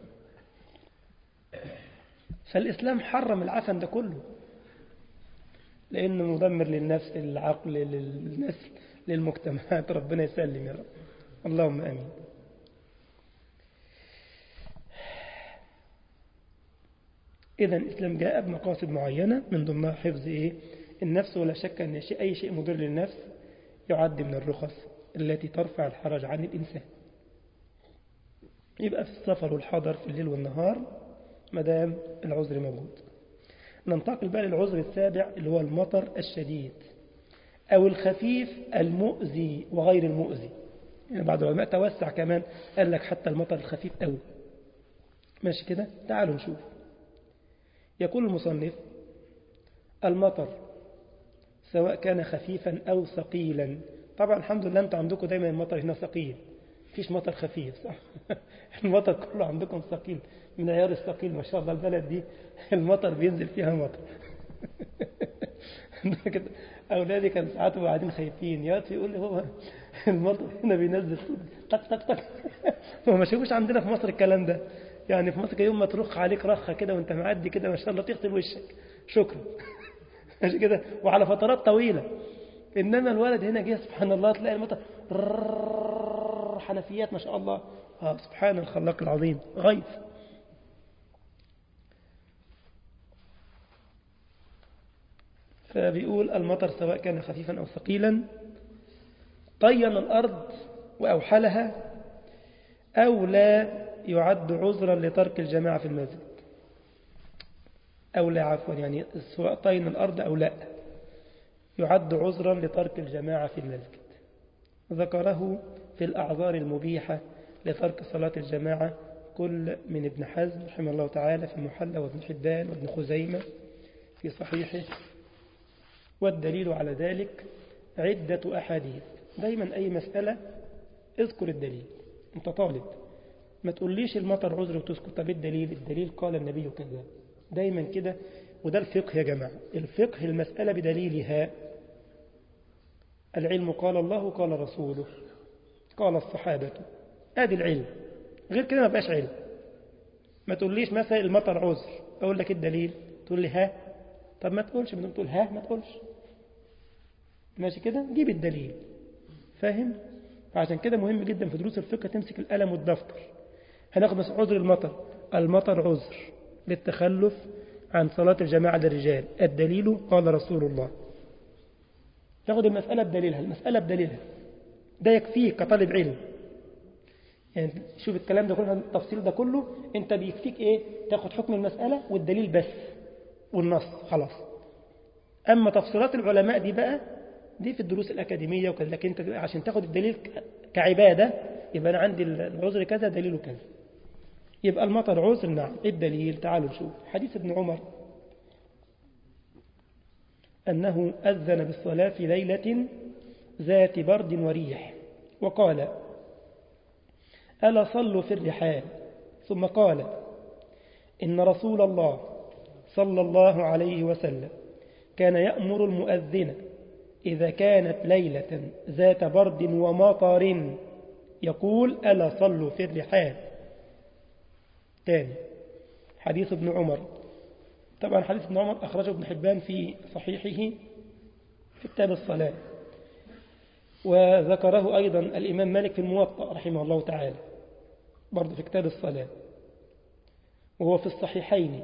فالإسلام حرم العفن ده كله لأنه مدمر للنفس للعقل للنسل للمجتمعات ربنا يسلم يا رب اللهم أمين إذا الإسلام جاء بمقاصد معينة من ضمنها حفظ إيه؟ النفس ولا شك أن شيء أي شيء مضر للنفس يعد من الرخص التي ترفع الحرج عن الإنسان يبقى في السفر والحضر في الليل والنهار مدام العذر موجود ننتقل بقى للعذر السابع اللي هو المطر الشديد أو الخفيف المؤذي وغير المؤذي يعني بعض العلماء توسع كمان قال لك حتى المطر الخفيف أوي ماشي كده تعالوا نشوف يقول المصنف المطر سواء كان خفيفا أو ثقيلا طبعا الحمد لله أنتم عندكم دايما المطر هنا ثقيل فيش مطر خفيف صح المطر كله عندكم ثقيل من عيار الثقيل ما شاء الله البلد دي المطر بينزل فيها مطر أولادي كانوا ساعات قاعدين خايفين يا يقول لي هو المطر هنا بينزل طق طق طق هو ما شافوش عندنا في مصر الكلام ده يعني في مصر يوم ما ترخ عليك رخة كده وانت معدي كده ما شاء الله تغسل وشك شكرا ماشي كده وعلى فترات طويلة إنما الولد هنا جه سبحان الله تلاقي المطر حنفيات ما شاء الله آه سبحان الخلاق العظيم غيث فبيقول المطر سواء كان خفيفا أو ثقيلا طين الأرض وأوحلها أو لا يعد عذرا لترك الجماعة في المسجد أو لا عفوا يعني سواء طين الأرض أو لا يعد عذرا لترك الجماعة في المسجد ذكره في الأعذار المبيحة لترك صلاة الجماعة كل من ابن حزم رحمه الله تعالى في المحلى وابن حبان وابن خزيمة في صحيحه والدليل على ذلك عدة أحاديث دايما أي مسألة اذكر الدليل انت طالب ما تقوليش المطر عذر وتسكت طب الدليل الدليل قال النبي كذا دايما كده وده الفقه يا جماعة الفقه المسألة بدليلها العلم قال الله قال رسوله قال الصحابة ادي العلم غير كده ما بقاش علم ما تقوليش مثلا المطر عذر اقول لك الدليل تقول لي ها طب ما تقولش بدون تقول ها ما تقولش ماشي كده جيب الدليل فاهم فعشان كده مهم جدا في دروس الفقه تمسك القلم والدفتر هناخد مثلا عذر المطر المطر عذر للتخلف عن صلاة الجماعة للرجال الدليل قال رسول الله تاخد المسألة بدليلها المسألة بدليلها ده يكفيك كطالب علم يعني شوف الكلام ده كله التفصيل ده كله انت بيكفيك ايه تاخد حكم المسألة والدليل بس والنص خلاص اما تفصيلات العلماء دي بقى دي في الدروس الأكاديمية وكذا لكن انت عشان تاخد الدليل كعبادة يبقى أنا عندي العذر كذا دليله كذا يبقى المطر عذر نعم الدليل تعالوا نشوف حديث ابن عمر أنه أذن بالصلاة في ليلة ذات برد وريح وقال ألا صلوا في الرحال ثم قال إن رسول الله صلى الله عليه وسلم كان يأمر المؤذن إذا كانت ليلة ذات برد ومطر يقول ألا صلوا في الرحال تاني حديث ابن عمر طبعا حديث ابن عمر أخرجه ابن حبان في صحيحه في كتاب الصلاة وذكره أيضا الإمام مالك في الموطأ رحمه الله تعالى برضه في كتاب الصلاة وهو في الصحيحين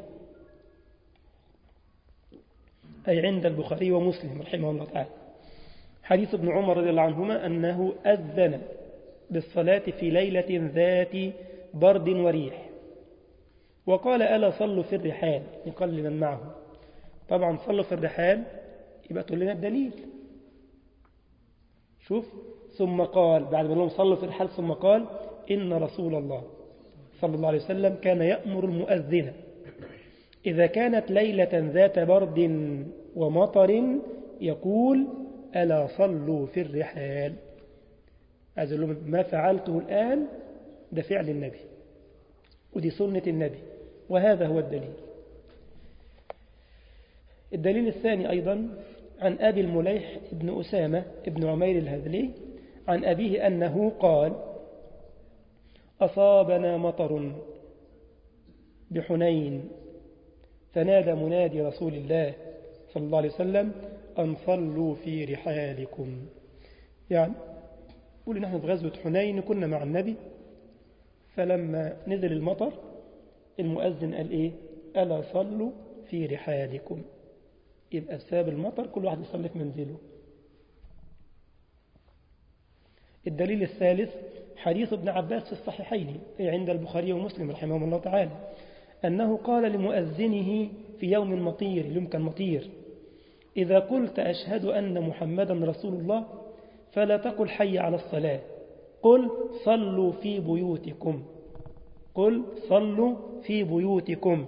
أي عند البخاري ومسلم رحمه الله تعالى حديث ابن عمر رضي الله عنهما أنه أذن بالصلاة في ليلة ذات برد وريح وقال ألا صلوا في الرحال يقال لمن معه طبعا صلوا في الرحال يبقى تقول لنا الدليل شوف ثم قال بعد ما لهم صلوا في الرحال ثم قال إن رسول الله صلى الله عليه وسلم كان يأمر المؤذن إذا كانت ليلة ذات برد ومطر يقول ألا صلوا في الرحال عايز لهم ما فعلته الآن ده فعل النبي ودي سنة النبي وهذا هو الدليل الدليل الثاني أيضا عن أبي المليح ابن أسامة ابن عمير الهذلي عن أبيه أنه قال أصابنا مطر بحنين فنادى منادي رسول الله صلى الله عليه وسلم أن صلوا في رحالكم يعني قول نحن في غزوة حنين كنا مع النبي فلما نزل المطر المؤذن قال إيه ألا صلوا في رحالكم يبقى بسبب المطر كل واحد يصلي في منزله الدليل الثالث حديث ابن عباس في الصحيحين عند البخاري ومسلم رحمهم الله تعالى أنه قال لمؤذنه في يوم مطير اليوم كان مطير إذا قلت أشهد أن محمدا رسول الله فلا تقل حي على الصلاة قل صلوا في بيوتكم قل صلوا في بيوتكم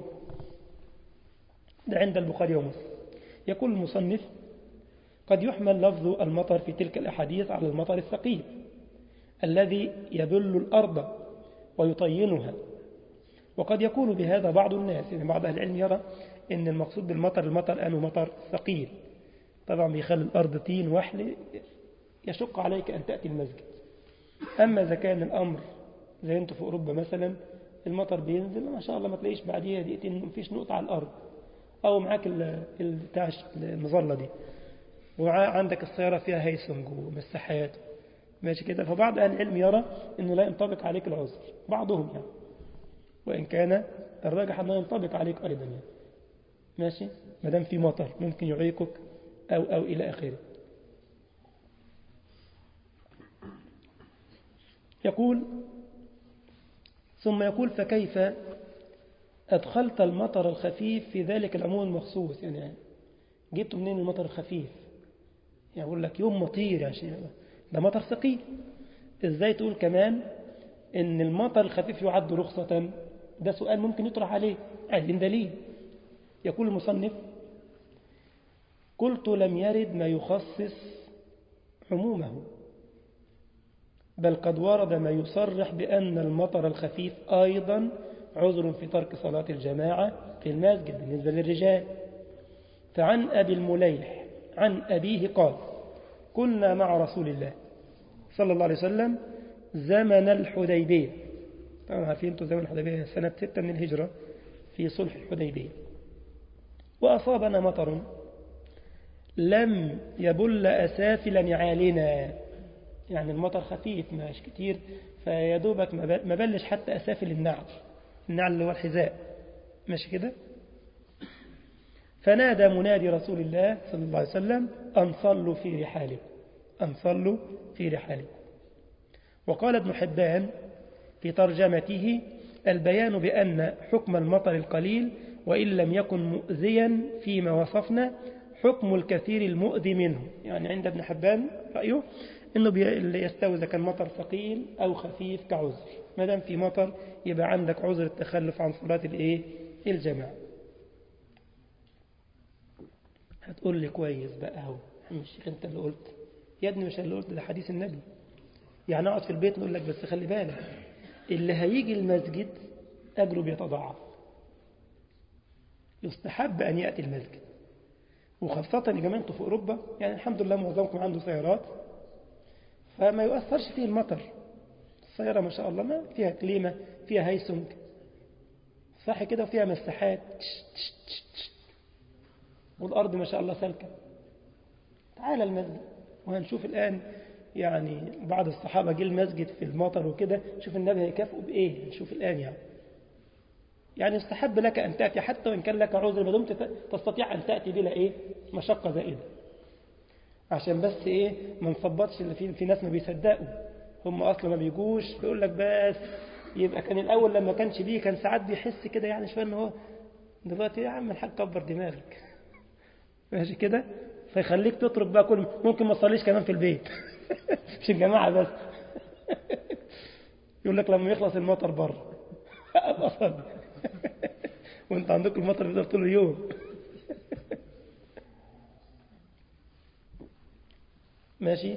ده عند البخاري ومسلم يقول المصنف قد يحمل لفظ المطر في تلك الأحاديث على المطر الثقيل الذي يبل الأرض ويطينها وقد يكون بهذا بعض الناس يعني بعض أهل العلم يرى أن المقصود بالمطر المطر أنه مطر ثقيل طبعا بيخلي الأرض طين وحل يشق عليك أن تأتي المسجد أما إذا كان الأمر زي أنتم في أوروبا مثلا المطر بينزل ما شاء الله ما تلاقيش بعديها دقيقتين مفيش نقطة على الأرض أو معاك بتاع المظلة دي وعندك السيارة فيها هيسنج ومساحات ماشي كده فبعض أهل العلم يرى أنه لا ينطبق عليك العذر بعضهم يعني وإن كان الراجح أنه ينطبق عليك أيضا يعني ماشي ما دام في مطر ممكن يعيقك أو أو إلى آخره يقول ثم يقول فكيف أدخلت المطر الخفيف في ذلك العموم المخصوص يعني جبته منين المطر الخفيف يعني أقول لك يوم مطير يا شيخ ده مطر ثقيل إزاي تقول كمان إن المطر الخفيف يعد رخصة ده سؤال ممكن يطرح عليه عايزين دليل يقول المصنف قلت لم يرد ما يخصص عمومه بل قد ورد ما يصرح بأن المطر الخفيف أيضا عذر في ترك صلاة الجماعة في المسجد بالنسبة للرجال فعن أبي المليح عن أبيه قال كنا مع رسول الله صلى الله عليه وسلم زمن الحديبية طبعا عارفين انتوا زمن الحديبية سنة ستة من الهجرة في صلح الحديبية وأصابنا مطر لم يبل أسافل نعالنا يعني المطر خفيف مش كتير فيدوبك ما بلش حتى أسافل النعل النعل اللي هو الحذاء ماشي كده فنادى منادي رسول الله صلى الله عليه وسلم أن صلوا في رحالكم أن صلوا في رحالكم وقال ابن حبان في ترجمته البيان بأن حكم المطر القليل وإن لم يكن مؤذيا فيما وصفنا حكم الكثير المؤذي منه يعني عند ابن حبان رأيه انه اللي يستوي اذا كان مطر ثقيل او خفيف كعذر ما دام في مطر يبقى عندك عذر التخلف عن صلاه الايه الجماعه هتقول لي كويس بقى اهو مش انت اللي قلت يا ابني مش اللي قلت ده حديث النبي يعني اقعد في البيت نقول لك بس خلي بالك اللي هيجي المسجد اجره بيتضاعف يستحب ان ياتي المسجد وخاصة يا جماعة انتوا في أوروبا يعني الحمد لله معظمكم عنده سيارات فما يؤثرش فيه المطر السيارة ما شاء الله ما فيها كليمة فيها هيسنج صح كده وفيها مساحات والأرض ما شاء الله سالكة تعال المسجد وهنشوف الآن يعني بعض الصحابة جه المسجد في المطر وكده شوف النبي هيكافئه بإيه نشوف الآن يعني يعني يستحب لك أن تأتي حتى وإن كان لك عذر ما دمت تستطيع أن تأتي بلا إيه مشقة زائدة عشان بس إيه ما نصبطش اللي في, في ناس ما بيصدقوا هم أصلا ما بيجوش بيقول لك بس يبقى كان الأول لما كانش بيه كان ساعات بيحس كده يعني شوية إن هو دلوقتي يا عم الحاج كبر دماغك ماشي كده فيخليك تترك بقى كل ممكن ما تصليش كمان في البيت مش الجماعة بس يقول لك لما يخلص المطر بره أبقى صلي وانت عندكم المطر بيفضل طول اليوم ماشي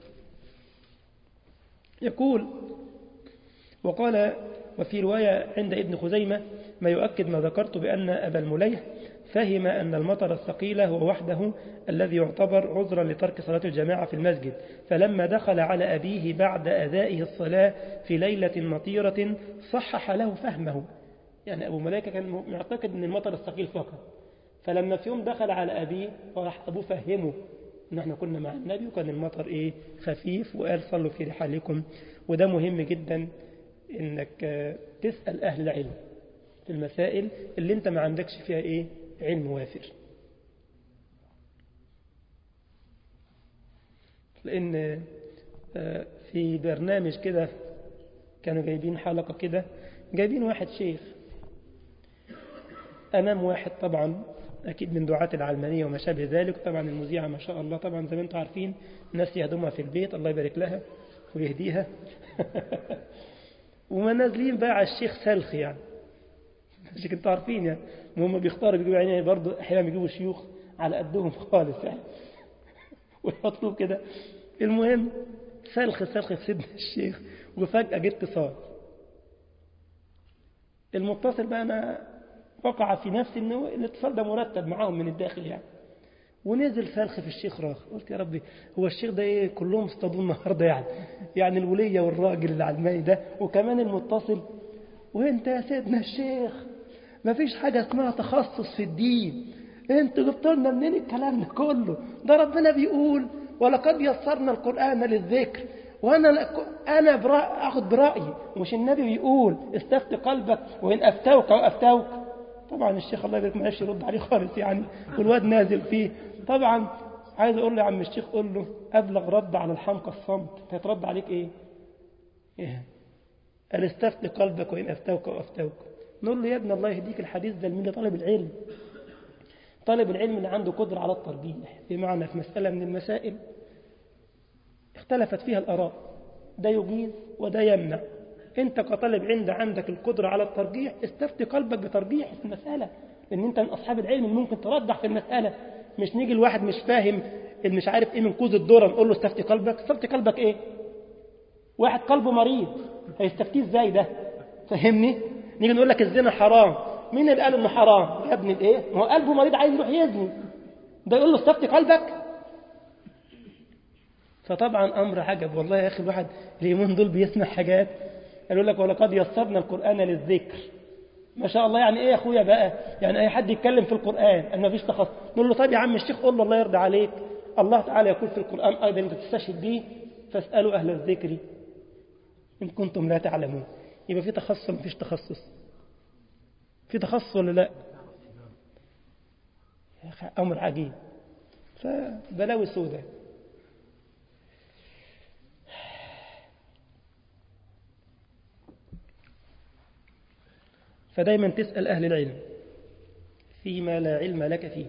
يقول وقال وفي رواية عند ابن خزيمة ما يؤكد ما ذكرت بأن أبا المليح فهم أن المطر الثقيل هو وحده الذي يعتبر عذرا لترك صلاة الجماعة في المسجد فلما دخل على أبيه بعد أدائه الصلاة في ليلة مطيرة صحح له فهمه يعني أبو ملائكة كان معتقد أن المطر الثقيل فقط فلما في يوم دخل على أبيه فراح أبوه فهمه أن احنا كنا مع النبي وكان المطر إيه خفيف وقال صلوا في رحالكم وده مهم جدا أنك تسأل أهل العلم في المسائل اللي انت ما عندكش فيها إيه علم وافر لأن في برنامج كده كانوا جايبين حلقة كده جايبين واحد شيخ أمام واحد طبعا أكيد من دعاة العلمانية وما شابه ذلك طبعا المذيعة ما شاء الله طبعا زي ما انتم عارفين ناس يهدمها في البيت الله يبارك لها ويهديها وما نازلين بقى على الشيخ سلخ يعني مش انتوا عارفين يعني هم بيختاروا بيجيبوا يعني برضه احيانا بيجيبوا شيوخ على قدهم خالص يعني ويحطوه كده المهم سلخ سلخ في سيدنا الشيخ وفجأة جه اتصال المتصل بقى أنا وقع في نفسي انه الاتصال ده مرتب معاهم من الداخل يعني ونزل سلخ في الشيخ راخ قلت يا ربي هو الشيخ ده ايه كلهم اصطادوه النهارده يعني يعني الوليه والراجل العلماني ده وكمان المتصل وانت يا سيدنا الشيخ ما فيش حاجه اسمها تخصص في الدين انتوا جبتوا لنا منين الكلام ده كله ده ربنا بيقول ولقد يسرنا القران للذكر وانا انا برأ اخد برايي مش النبي بيقول استفت قلبك وان افتوك او افتوك طبعا الشيخ الله يبارك ما عرفش يرد عليه خالص يعني والواد نازل فيه طبعا عايز اقول له يا عم الشيخ قول له ابلغ رد على الحمقى الصمت هيترد عليك ايه؟ ايه؟ قال استفت قلبك وان افتوك او افتوك نقول له يا ابن الله يهديك الحديث ده لمين طالب العلم طالب العلم اللي عنده قدرة على الترجيح بمعنى في مسألة من المسائل اختلفت فيها الآراء ده يجيز وده يمنع انت كطالب علم عندك القدرة على الترجيح استفتي قلبك بترجيح في المسألة لان انت من اصحاب العلم اللي ممكن ترجح في المسألة مش نيجي الواحد مش فاهم اللي مش عارف ايه من كوز الذره نقول له استفتي قلبك استفتي قلبك ايه واحد قلبه مريض هيستفتيه ازاي ده فاهمني نيجي نقول لك الزنا حرام مين اللي قال انه حرام يا ابن الايه ما هو قلبه مريض عايز يروح يزني ده يقول له استفتي قلبك فطبعا امر عجب والله يا اخي الواحد اليومين دول بيسمع حاجات قالوا لك ولقد يسرنا القران للذكر ما شاء الله يعني ايه يا اخويا بقى يعني اي حد يتكلم في القران انا مفيش تخصص نقول له طيب يا عم الشيخ قول له الله يرضى عليك الله تعالى يقول في القران ايضا انت تستشهد به فاسالوا اهل الذكر ان كنتم لا تعلمون يبقى في تخصص مفيش تخصص في تخصص ولا لا يا اخي امر عجيب فبلاوي سوداء فدايما تسأل أهل العلم فيما لا علم لك فيه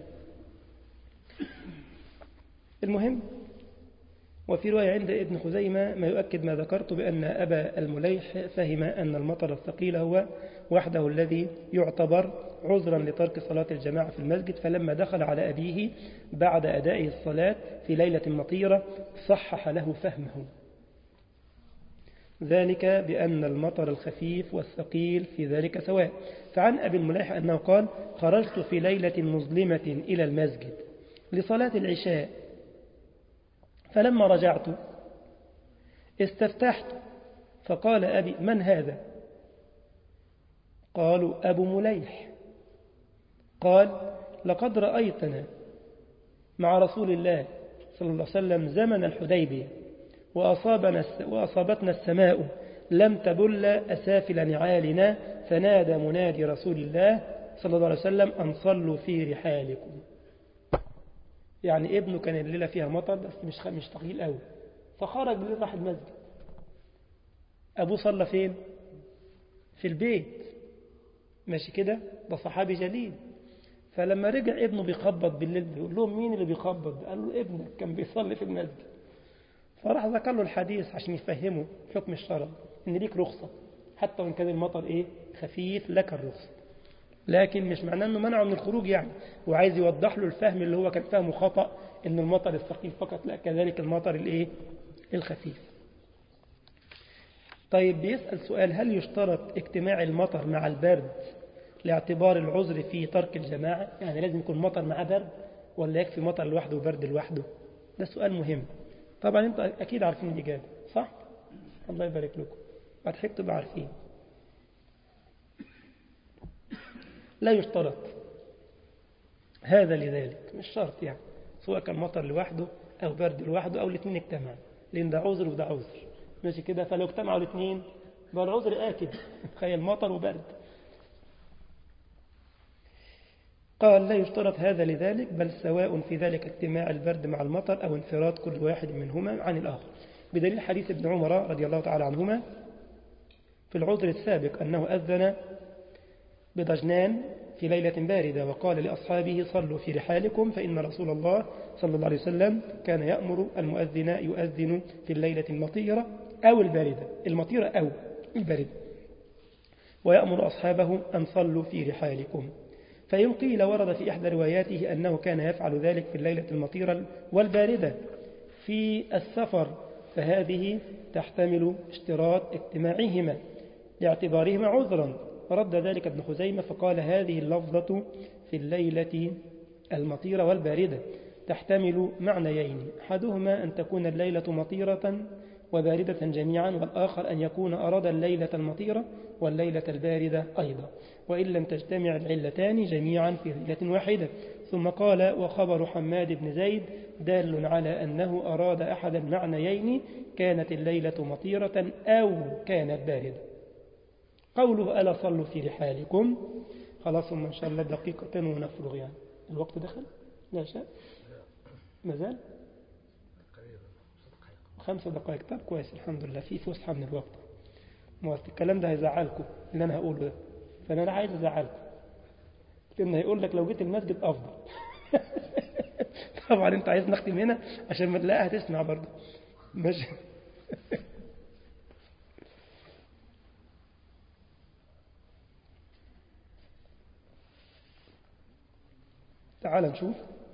المهم وفي رواية عند ابن خزيمة ما يؤكد ما ذكرت بأن أبا المليح فهم أن المطر الثقيل هو وحده الذي يعتبر عذرا لترك صلاة الجماعة في المسجد فلما دخل على أبيه بعد أدائه الصلاة في ليلة مطيرة صحح له فهمه ذلك بأن المطر الخفيف والثقيل في ذلك سواء فعن أبي المليح أنه قال خرجت في ليلة مظلمة إلى المسجد لصلاة العشاء فلما رجعت استفتحت فقال أبي من هذا قالوا أبو مليح قال لقد رأيتنا مع رسول الله صلى الله عليه وسلم زمن الحديبية وأصابنا وأصابتنا السماء لم تبل أسافل نعالنا فنادى منادي رسول الله صلى الله عليه وسلم أن صلوا في رحالكم يعني ابنه كان الليلة فيها مطر بس مش مش ثقيل قوي فخرج بالليل راح المسجد أبوه صلى فين في البيت ماشي كده ده صحابي جليل فلما رجع ابنه بيخبط بالليل بيقول لهم مين اللي بيخبط قال له ابنك كان بيصلي في المسجد فراح ذكر له الحديث عشان يفهمه حكم الشرع ان ليك رخصة حتى وان كان المطر ايه خفيف لك الرخصة لكن مش معناه انه منعه من الخروج يعني وعايز يوضح له الفهم اللي هو كان فهمه خطأ ان المطر الثقيل فقط لا كذلك المطر الايه الخفيف طيب بيسأل سؤال هل يشترط اجتماع المطر مع البرد لاعتبار العذر في ترك الجماعة يعني لازم يكون مطر مع برد ولا يكفي مطر لوحده وبرد لوحده ده سؤال مهم طبعا انتوا اكيد عارفين الاجابه صح الله يبارك لكم هتحب تبقى عارفين لا يشترط هذا لذلك مش شرط يعني سواء كان مطر لوحده او برد لوحده او الاثنين اجتمعوا لان ده عذر وده عذر ماشي كده فلو اجتمعوا الاثنين بقى العذر اكد تخيل مطر وبرد قال لا يشترط هذا لذلك بل سواء في ذلك اجتماع البرد مع المطر أو انفراد كل واحد منهما عن الآخر بدليل حديث ابن عمر رضي الله تعالى عنهما في العذر السابق أنه أذن بضجنان في ليلة باردة وقال لأصحابه صلوا في رحالكم فإن رسول الله صلى الله عليه وسلم كان يأمر المؤذن يؤذن في الليلة المطيرة أو الباردة المطيرة أو الباردة ويأمر أصحابه أن صلوا في رحالكم فإن قيل ورد في إحدى رواياته أنه كان يفعل ذلك في الليلة المطيرة والباردة في السفر فهذه تحتمل اشتراط اجتماعهما لاعتبارهما عذرا رد ذلك ابن خزيمة فقال هذه اللفظة في الليلة المطيرة والباردة تحتمل معنيين أحدهما أن تكون الليلة مطيرة وباردة جميعا والآخر أن يكون أراد الليلة المطيرة والليلة الباردة أيضا وإن لم تجتمع العلتان جميعا في ليلة واحدة ثم قال وخبر حماد بن زيد دال على أنه أراد أحد المعنيين كانت الليلة مطيرة أو كانت باردة قوله ألا صلوا في رحالكم خلاص إن شاء الله دقيقة ونفرغ يعني الوقت دخل لا شاء مازال خمس دقائق طب كويس الحمد لله في فسحة من الوقت الكلام ده هيزعلكم اللي أنا هقوله ده فأنا لا عايز أزعلكم لأن هيقول لك لو جيت المسجد أفضل طبعا أنت عايز نختم هنا عشان ما تلاقيها تسمع برضه ماشي تعال نشوف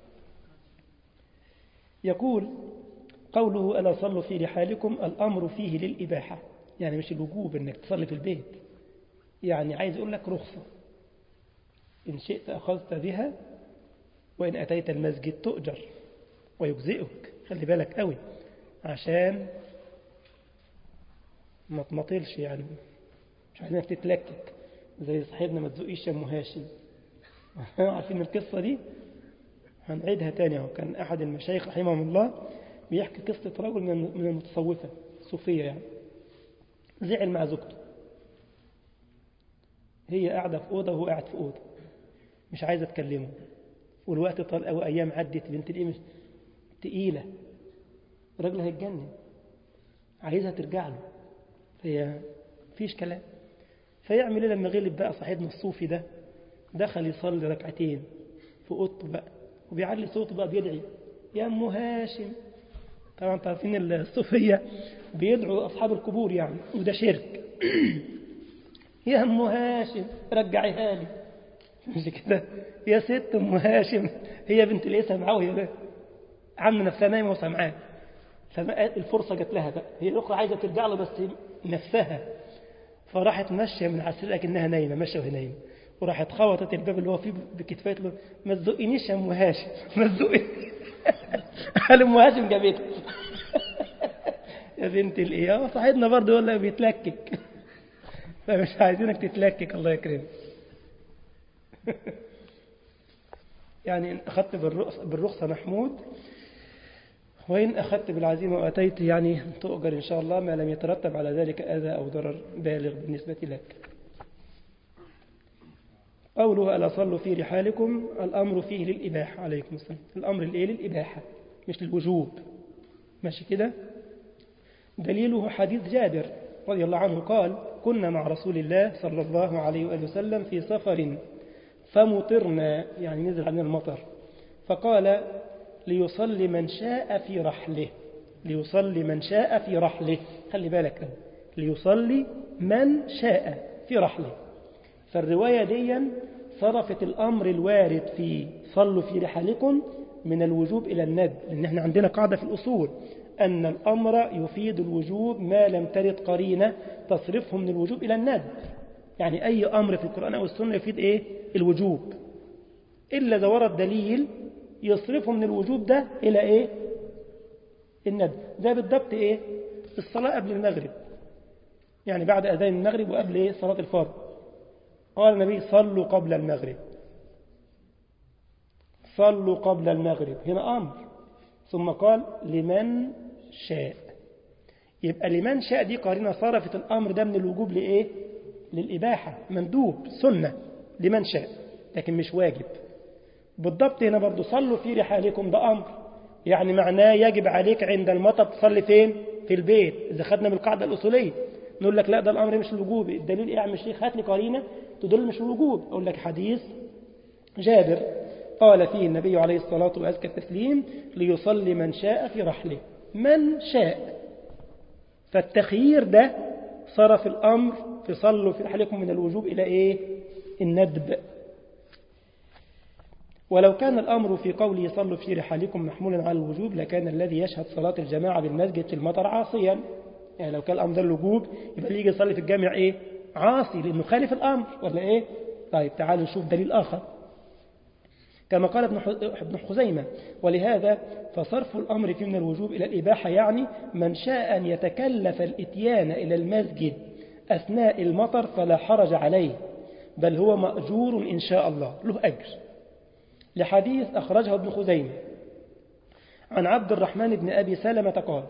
يقول قوله ألا صلوا في رحالكم الأمر فيه للإباحة يعني مش الوجوب أنك تصلي في البيت يعني عايز يقول لك رخصة إن شئت أخذت بها وإن أتيت المسجد تؤجر ويجزئك خلي بالك قوي عشان ما تمطلش يعني مش عايزينك تتلكك زي صاحبنا ما تزقيش يا ام هاشم عارفين القصة دي هنعيدها تاني اهو كان أحد المشايخ رحمهم الله بيحكي قصة رجل من المتصوفة الصوفية يعني زعل مع زوجته هي قاعدة في أوضة وهو قاعد في أوضة مش عايزة تكلمه والوقت طال أو أيام عدت بنت الإيه مش تقيلة الراجل هيتجنن عايزها ترجع له هي فيش كلام فيعمل ايه لما غلب بقى صاحبنا الصوفي ده دخل يصلي ركعتين في اوضته بقى وبيعلي صوته بقى بيدعي يا ام هاشم طبعا انتوا عارفين الصوفيه بيدعوا اصحاب القبور يعني وده شرك يا ام هاشم رجعيها لي مش كده يا ست ام هاشم هي بنت الايه سامعاه وهي عم نفسها نايمه وسامعاه الفرصه جت لها بقى هي الاخرى عايزه ترجع له بس نفسها فراحت ماشيه من على السرير لكنها نايمه ماشيه وهي نايمه وراحت خبطت الباب اللي هو فيه بكتفها له ما تزقنيش يا ام هاشم ما تزقني قال ام هاشم جابتها يا بنت الايه صاحبنا برضه ولا بيتلكك فمش عايزينك تتلكك الله يكرمك يعني إن أخذت بالرخصة محمود وإن أخذت بالعزيمة وأتيت يعني تؤجر إن شاء الله ما لم يترتب على ذلك أذى أو ضرر بالغ بالنسبة لك قوله ألا صلوا في رحالكم الأمر فيه للإباحة عليكم السلام الأمر الإيه للإباحة مش للوجوب ماشي كده دليله حديث جابر رضي الله عنه قال كنا مع رسول الله صلى الله عليه وآله وسلم في سفر فمطرنا يعني نزل علينا المطر فقال ليصلي من شاء في رحله ليصلي من شاء في رحله خلي بالك ليصلي من شاء في رحله فالرواية دي صرفت الأمر الوارد في صلوا في رحالكم من الوجوب إلى الند لأن احنا عندنا قاعدة في الأصول أن الأمر يفيد الوجوب ما لم ترد قرينة تصرفه من الوجوب إلى الند يعني أي أمر في القرآن أو السنة يفيد إيه الوجوب إلا إذا ورد دليل يصرفه من الوجوب ده إلى إيه الند زي بالضبط إيه الصلاة قبل المغرب يعني بعد أذان المغرب وقبل إيه صلاة الفرض قال النبي صلوا قبل المغرب صلوا قبل المغرب هنا أمر ثم قال لمن شاء يبقى لمن شاء دي قارنة صرفت الأمر ده من الوجوب لإيه للإباحة مندوب سنة لمن شاء لكن مش واجب بالضبط هنا برضو صلوا في رحالكم ده أمر يعني معناه يجب عليك عند المطر تصلي فين في البيت إذا خدنا من القاعدة الأصولية نقول لك لا ده الأمر مش الوجوب الدليل إيه يا عم الشيخ هات لي قرينة تدل مش الوجوب أقول لك حديث جابر قال فيه النبي عليه الصلاة وأزكى التسليم ليصلي من شاء في رحله من شاء فالتخيير ده صرف الأمر في صلوا في رحلكم من الوجوب إلى إيه الندب ولو كان الأمر في قوله صلوا في رحالكم محمولا على الوجوب لكان الذي يشهد صلاة الجماعة بالمسجد في المطر عاصيا يعني لو كان الأمر ده الوجوب يبقى اللي يجي يصلي في الجامع إيه عاصي لأنه خالف الأمر ولا إيه طيب تعالوا نشوف دليل آخر كما قال ابن خزيمة ولهذا فصرف الأمر فيه من الوجوب إلى الإباحة يعني من شاء أن يتكلف الإتيان إلى المسجد أثناء المطر فلا حرج عليه بل هو مأجور إن شاء الله له أجر لحديث أخرجه ابن خزيمة عن عبد الرحمن بن أبي سلمة قال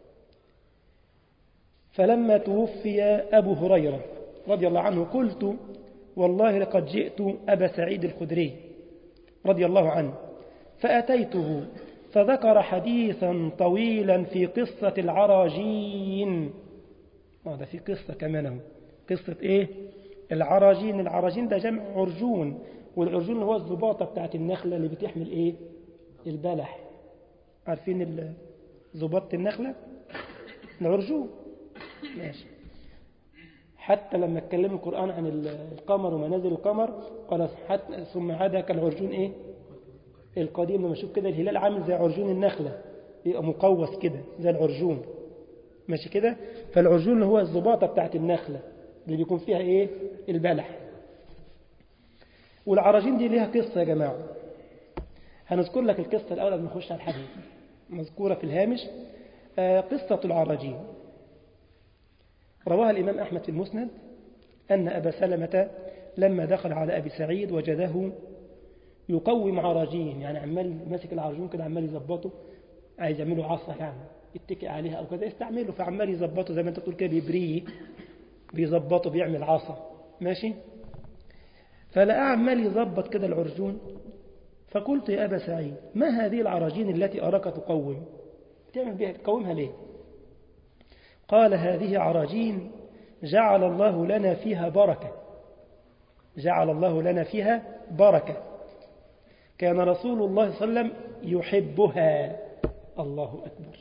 فلما توفي أبو هريرة رضي الله عنه قلت والله لقد جئت أبا سعيد الخدري رضي الله عنه فأتيته فذكر حديثا طويلا في قصة العراجين هذا في قصة كمان قصة إيه العراجين العراجين ده جمع عرجون والعرجون هو الزباطة بتاعت النخلة اللي بتحمل ايه البلح عارفين زباطة النخلة العرجون ماشي حتى لما اتكلم القرآن عن القمر ومنازل القمر قال حتى ثم عاد كالعرجون ايه القديم لما اشوف كده الهلال عامل زي عرجون النخلة يبقى مقوس كده زي العرجون ماشي كده فالعرجون هو الزباطة بتاعت النخلة اللي بيكون فيها ايه البلح والعراجين دي ليها قصة يا جماعة هنذكر لك القصة الأول قبل ما نخش على الحديث مذكورة في الهامش آه قصة العراجين رواها الإمام أحمد في المسند أن أبا سلمة لما دخل على أبي سعيد وجده يقوم عراجين يعني عمال ماسك العراجين كده عمال يظبطه عايز يعمله عصا يعني يتكئ عليها أو كذا يستعمله فعمال يظبطه زي ما أنت تقول كده بيبريه بيظبطه بيعمل عصا ماشي فلقى عمال يظبط كده العرجون فقلت يا أبا سعيد ما هذه العراجين التي أراك تقوم تعمل بها تقومها ليه قال هذه عراجين جعل الله لنا فيها بركة جعل الله لنا فيها بركة كان رسول الله صلى الله عليه وسلم يحبها الله أكبر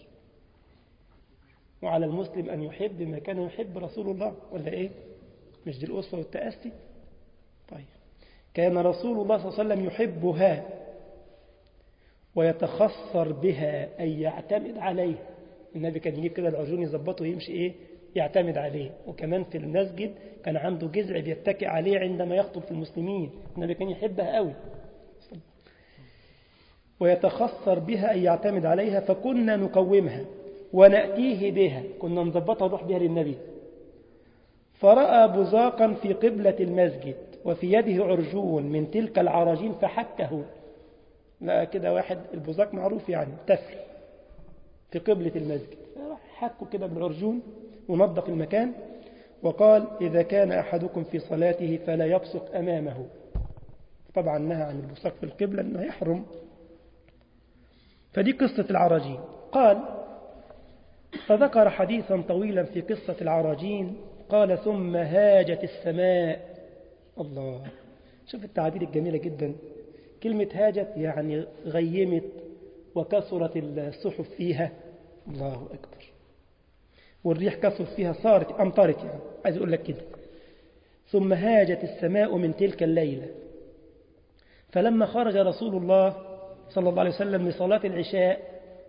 وعلى المسلم أن يحب ما كان يحب رسول الله ولا إيه مش دي الأسوة والتأسي طيب كان رسول الله صلى الله عليه وسلم يحبها ويتخصر بها أي يعتمد عليها النبي كان يجيب كده العجون يظبطه ويمشي إيه يعتمد عليه وكمان في المسجد كان عنده جذع بيتكئ عليه عندما يخطب في المسلمين النبي كان يحبها قوي ويتخصر بها أي يعتمد عليها فكنا نقومها ونأتيه بها كنا نظبطها نروح بها للنبي فرأى بزاقا في قبلة المسجد وفي يده عرجون من تلك العراجين فحكه لا كده واحد البزاق معروف يعني تفل في قبلة المسجد حكوا كده بالعرجون ونظف المكان وقال إذا كان أحدكم في صلاته فلا يبصق أمامه طبعا نهى عن البصاق في القبلة أنه يحرم فدي قصة العراجين قال فذكر حديثا طويلا في قصة العراجين قال ثم هاجت السماء الله شوف التعابير الجميلة جدا كلمة هاجت يعني غيمت وكثرت الصحف فيها الله أكبر والريح كثرت فيها صارت أمطرت يعني عايز أقول لك كده ثم هاجت السماء من تلك الليلة فلما خرج رسول الله صلى الله عليه وسلم لصلاة العشاء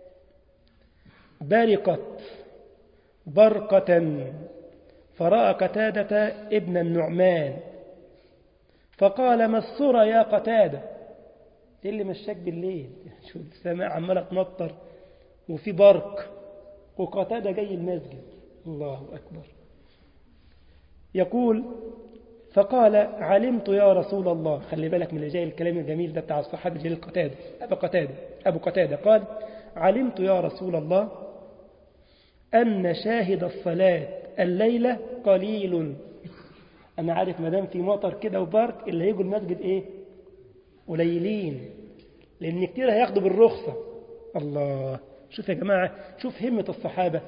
برقت برقة فرأى قتادة ابن النعمان فقال ما السرى يا قتادة ايه اللي مشاك بالليل شوف السماء عمالة تمطر وفي برق وقتادة جاي المسجد الله أكبر يقول فقال علمت يا رسول الله خلي بالك من اللي جاي الكلام الجميل ده بتاع الصحابي الجليل قتادة أبو قتادة أبو قتادة قال علمت يا رسول الله أن شاهد الصلاة الليلة قليل أنا عارف مدام في مطر كده وبارك اللي هيجوا المسجد إيه قليلين لأن كتير هياخدوا بالرخصة الله شوف يا جماعة شوف همة الصحابة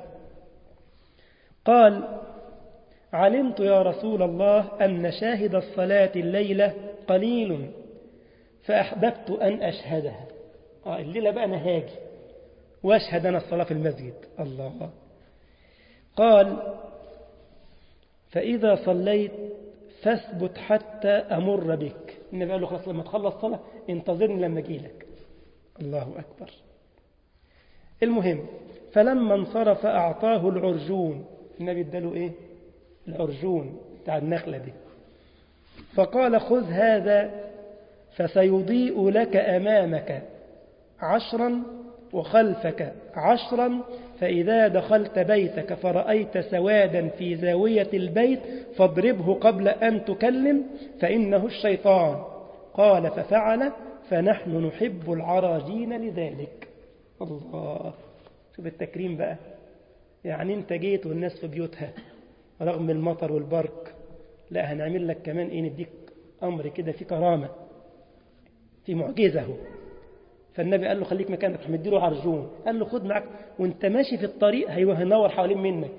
قال علمت يا رسول الله أن شاهد الصلاة الليلة قليل فأحببت أن أشهدها آه الليلة بقى أنا هاجي وأشهد أنا الصلاة في المسجد الله قال فإذا صليت فاثبت حتى أمر بك النبي قال له خلاص لما تخلص صلاة انتظرني لما أجي لك الله أكبر المهم فلما انصرف أعطاه العرجون النبي اداله إيه العرجون بتاع النخلة دي فقال خذ هذا فسيضيء لك أمامك عشرا وخلفك عشرا فإذا دخلت بيتك فرأيت سوادا في زاوية البيت فاضربه قبل أن تكلم فإنه الشيطان قال ففعل فنحن نحب العراجين لذلك الله شوف التكريم بقى يعني انت جيت والناس في بيوتها رغم المطر والبرق لا هنعمل لك كمان ايه نديك امر كده في كرامه في معجزه فالنبي قال له خليك مكانك راح مديله عرجون قال له خد معك وانت ماشي في الطريق هينور حوالين منك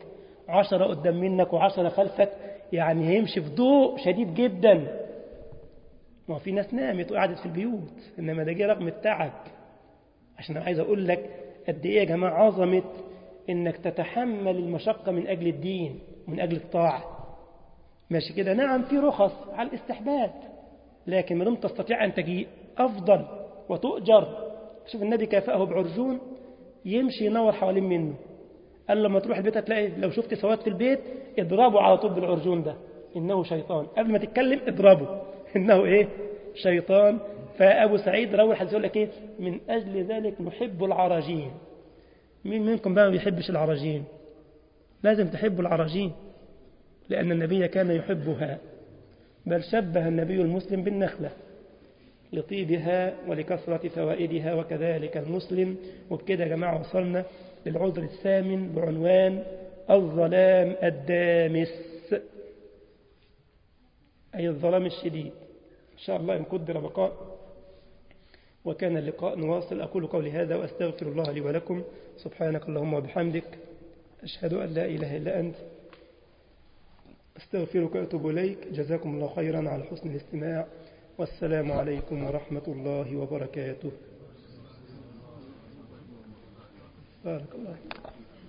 عشرة قدام منك وعشرة خلفك يعني هيمشي في ضوء شديد جدا ما هو في ناس نامت وقعدت في البيوت إنما ده جه رغم التعب عشان عايز أقول لك قد إيه يا جماعة عظمة إنك تتحمل المشقة من أجل الدين من أجل الطاعة ماشي كده نعم في رخص على الاستحباب لكن ما دمت تستطيع أن تجي أفضل وتؤجر شوف النبي كافأه بعرجون يمشي ينور حوالين منه قال لما تروح البيت هتلاقي لو شفت سواد في البيت اضربه على طول بالعرجون ده إنه شيطان قبل ما تتكلم اضربه إنه إيه شيطان فأبو سعيد روى الحديث يقول لك إيه من أجل ذلك نحب العراجين مين منكم بقى ما بيحبش العراجين لازم تحبوا العراجين لأن النبي كان يحبها بل شبه النبي المسلم بالنخلة لطيبها ولكثرة فوائدها وكذلك المسلم وبكده يا جماعة وصلنا للعذر الثامن بعنوان الظلام الدامس أي الظلام الشديد إن شاء الله إن قدر بقاء وكان اللقاء نواصل أقول قولي هذا وأستغفر الله لي ولكم سبحانك اللهم وبحمدك أشهد أن لا إله إلا أنت أستغفرك وأتوب إليك جزاكم الله خيرا على حسن الاستماع والسلام عليكم ورحمة الله وبركاته بارك الله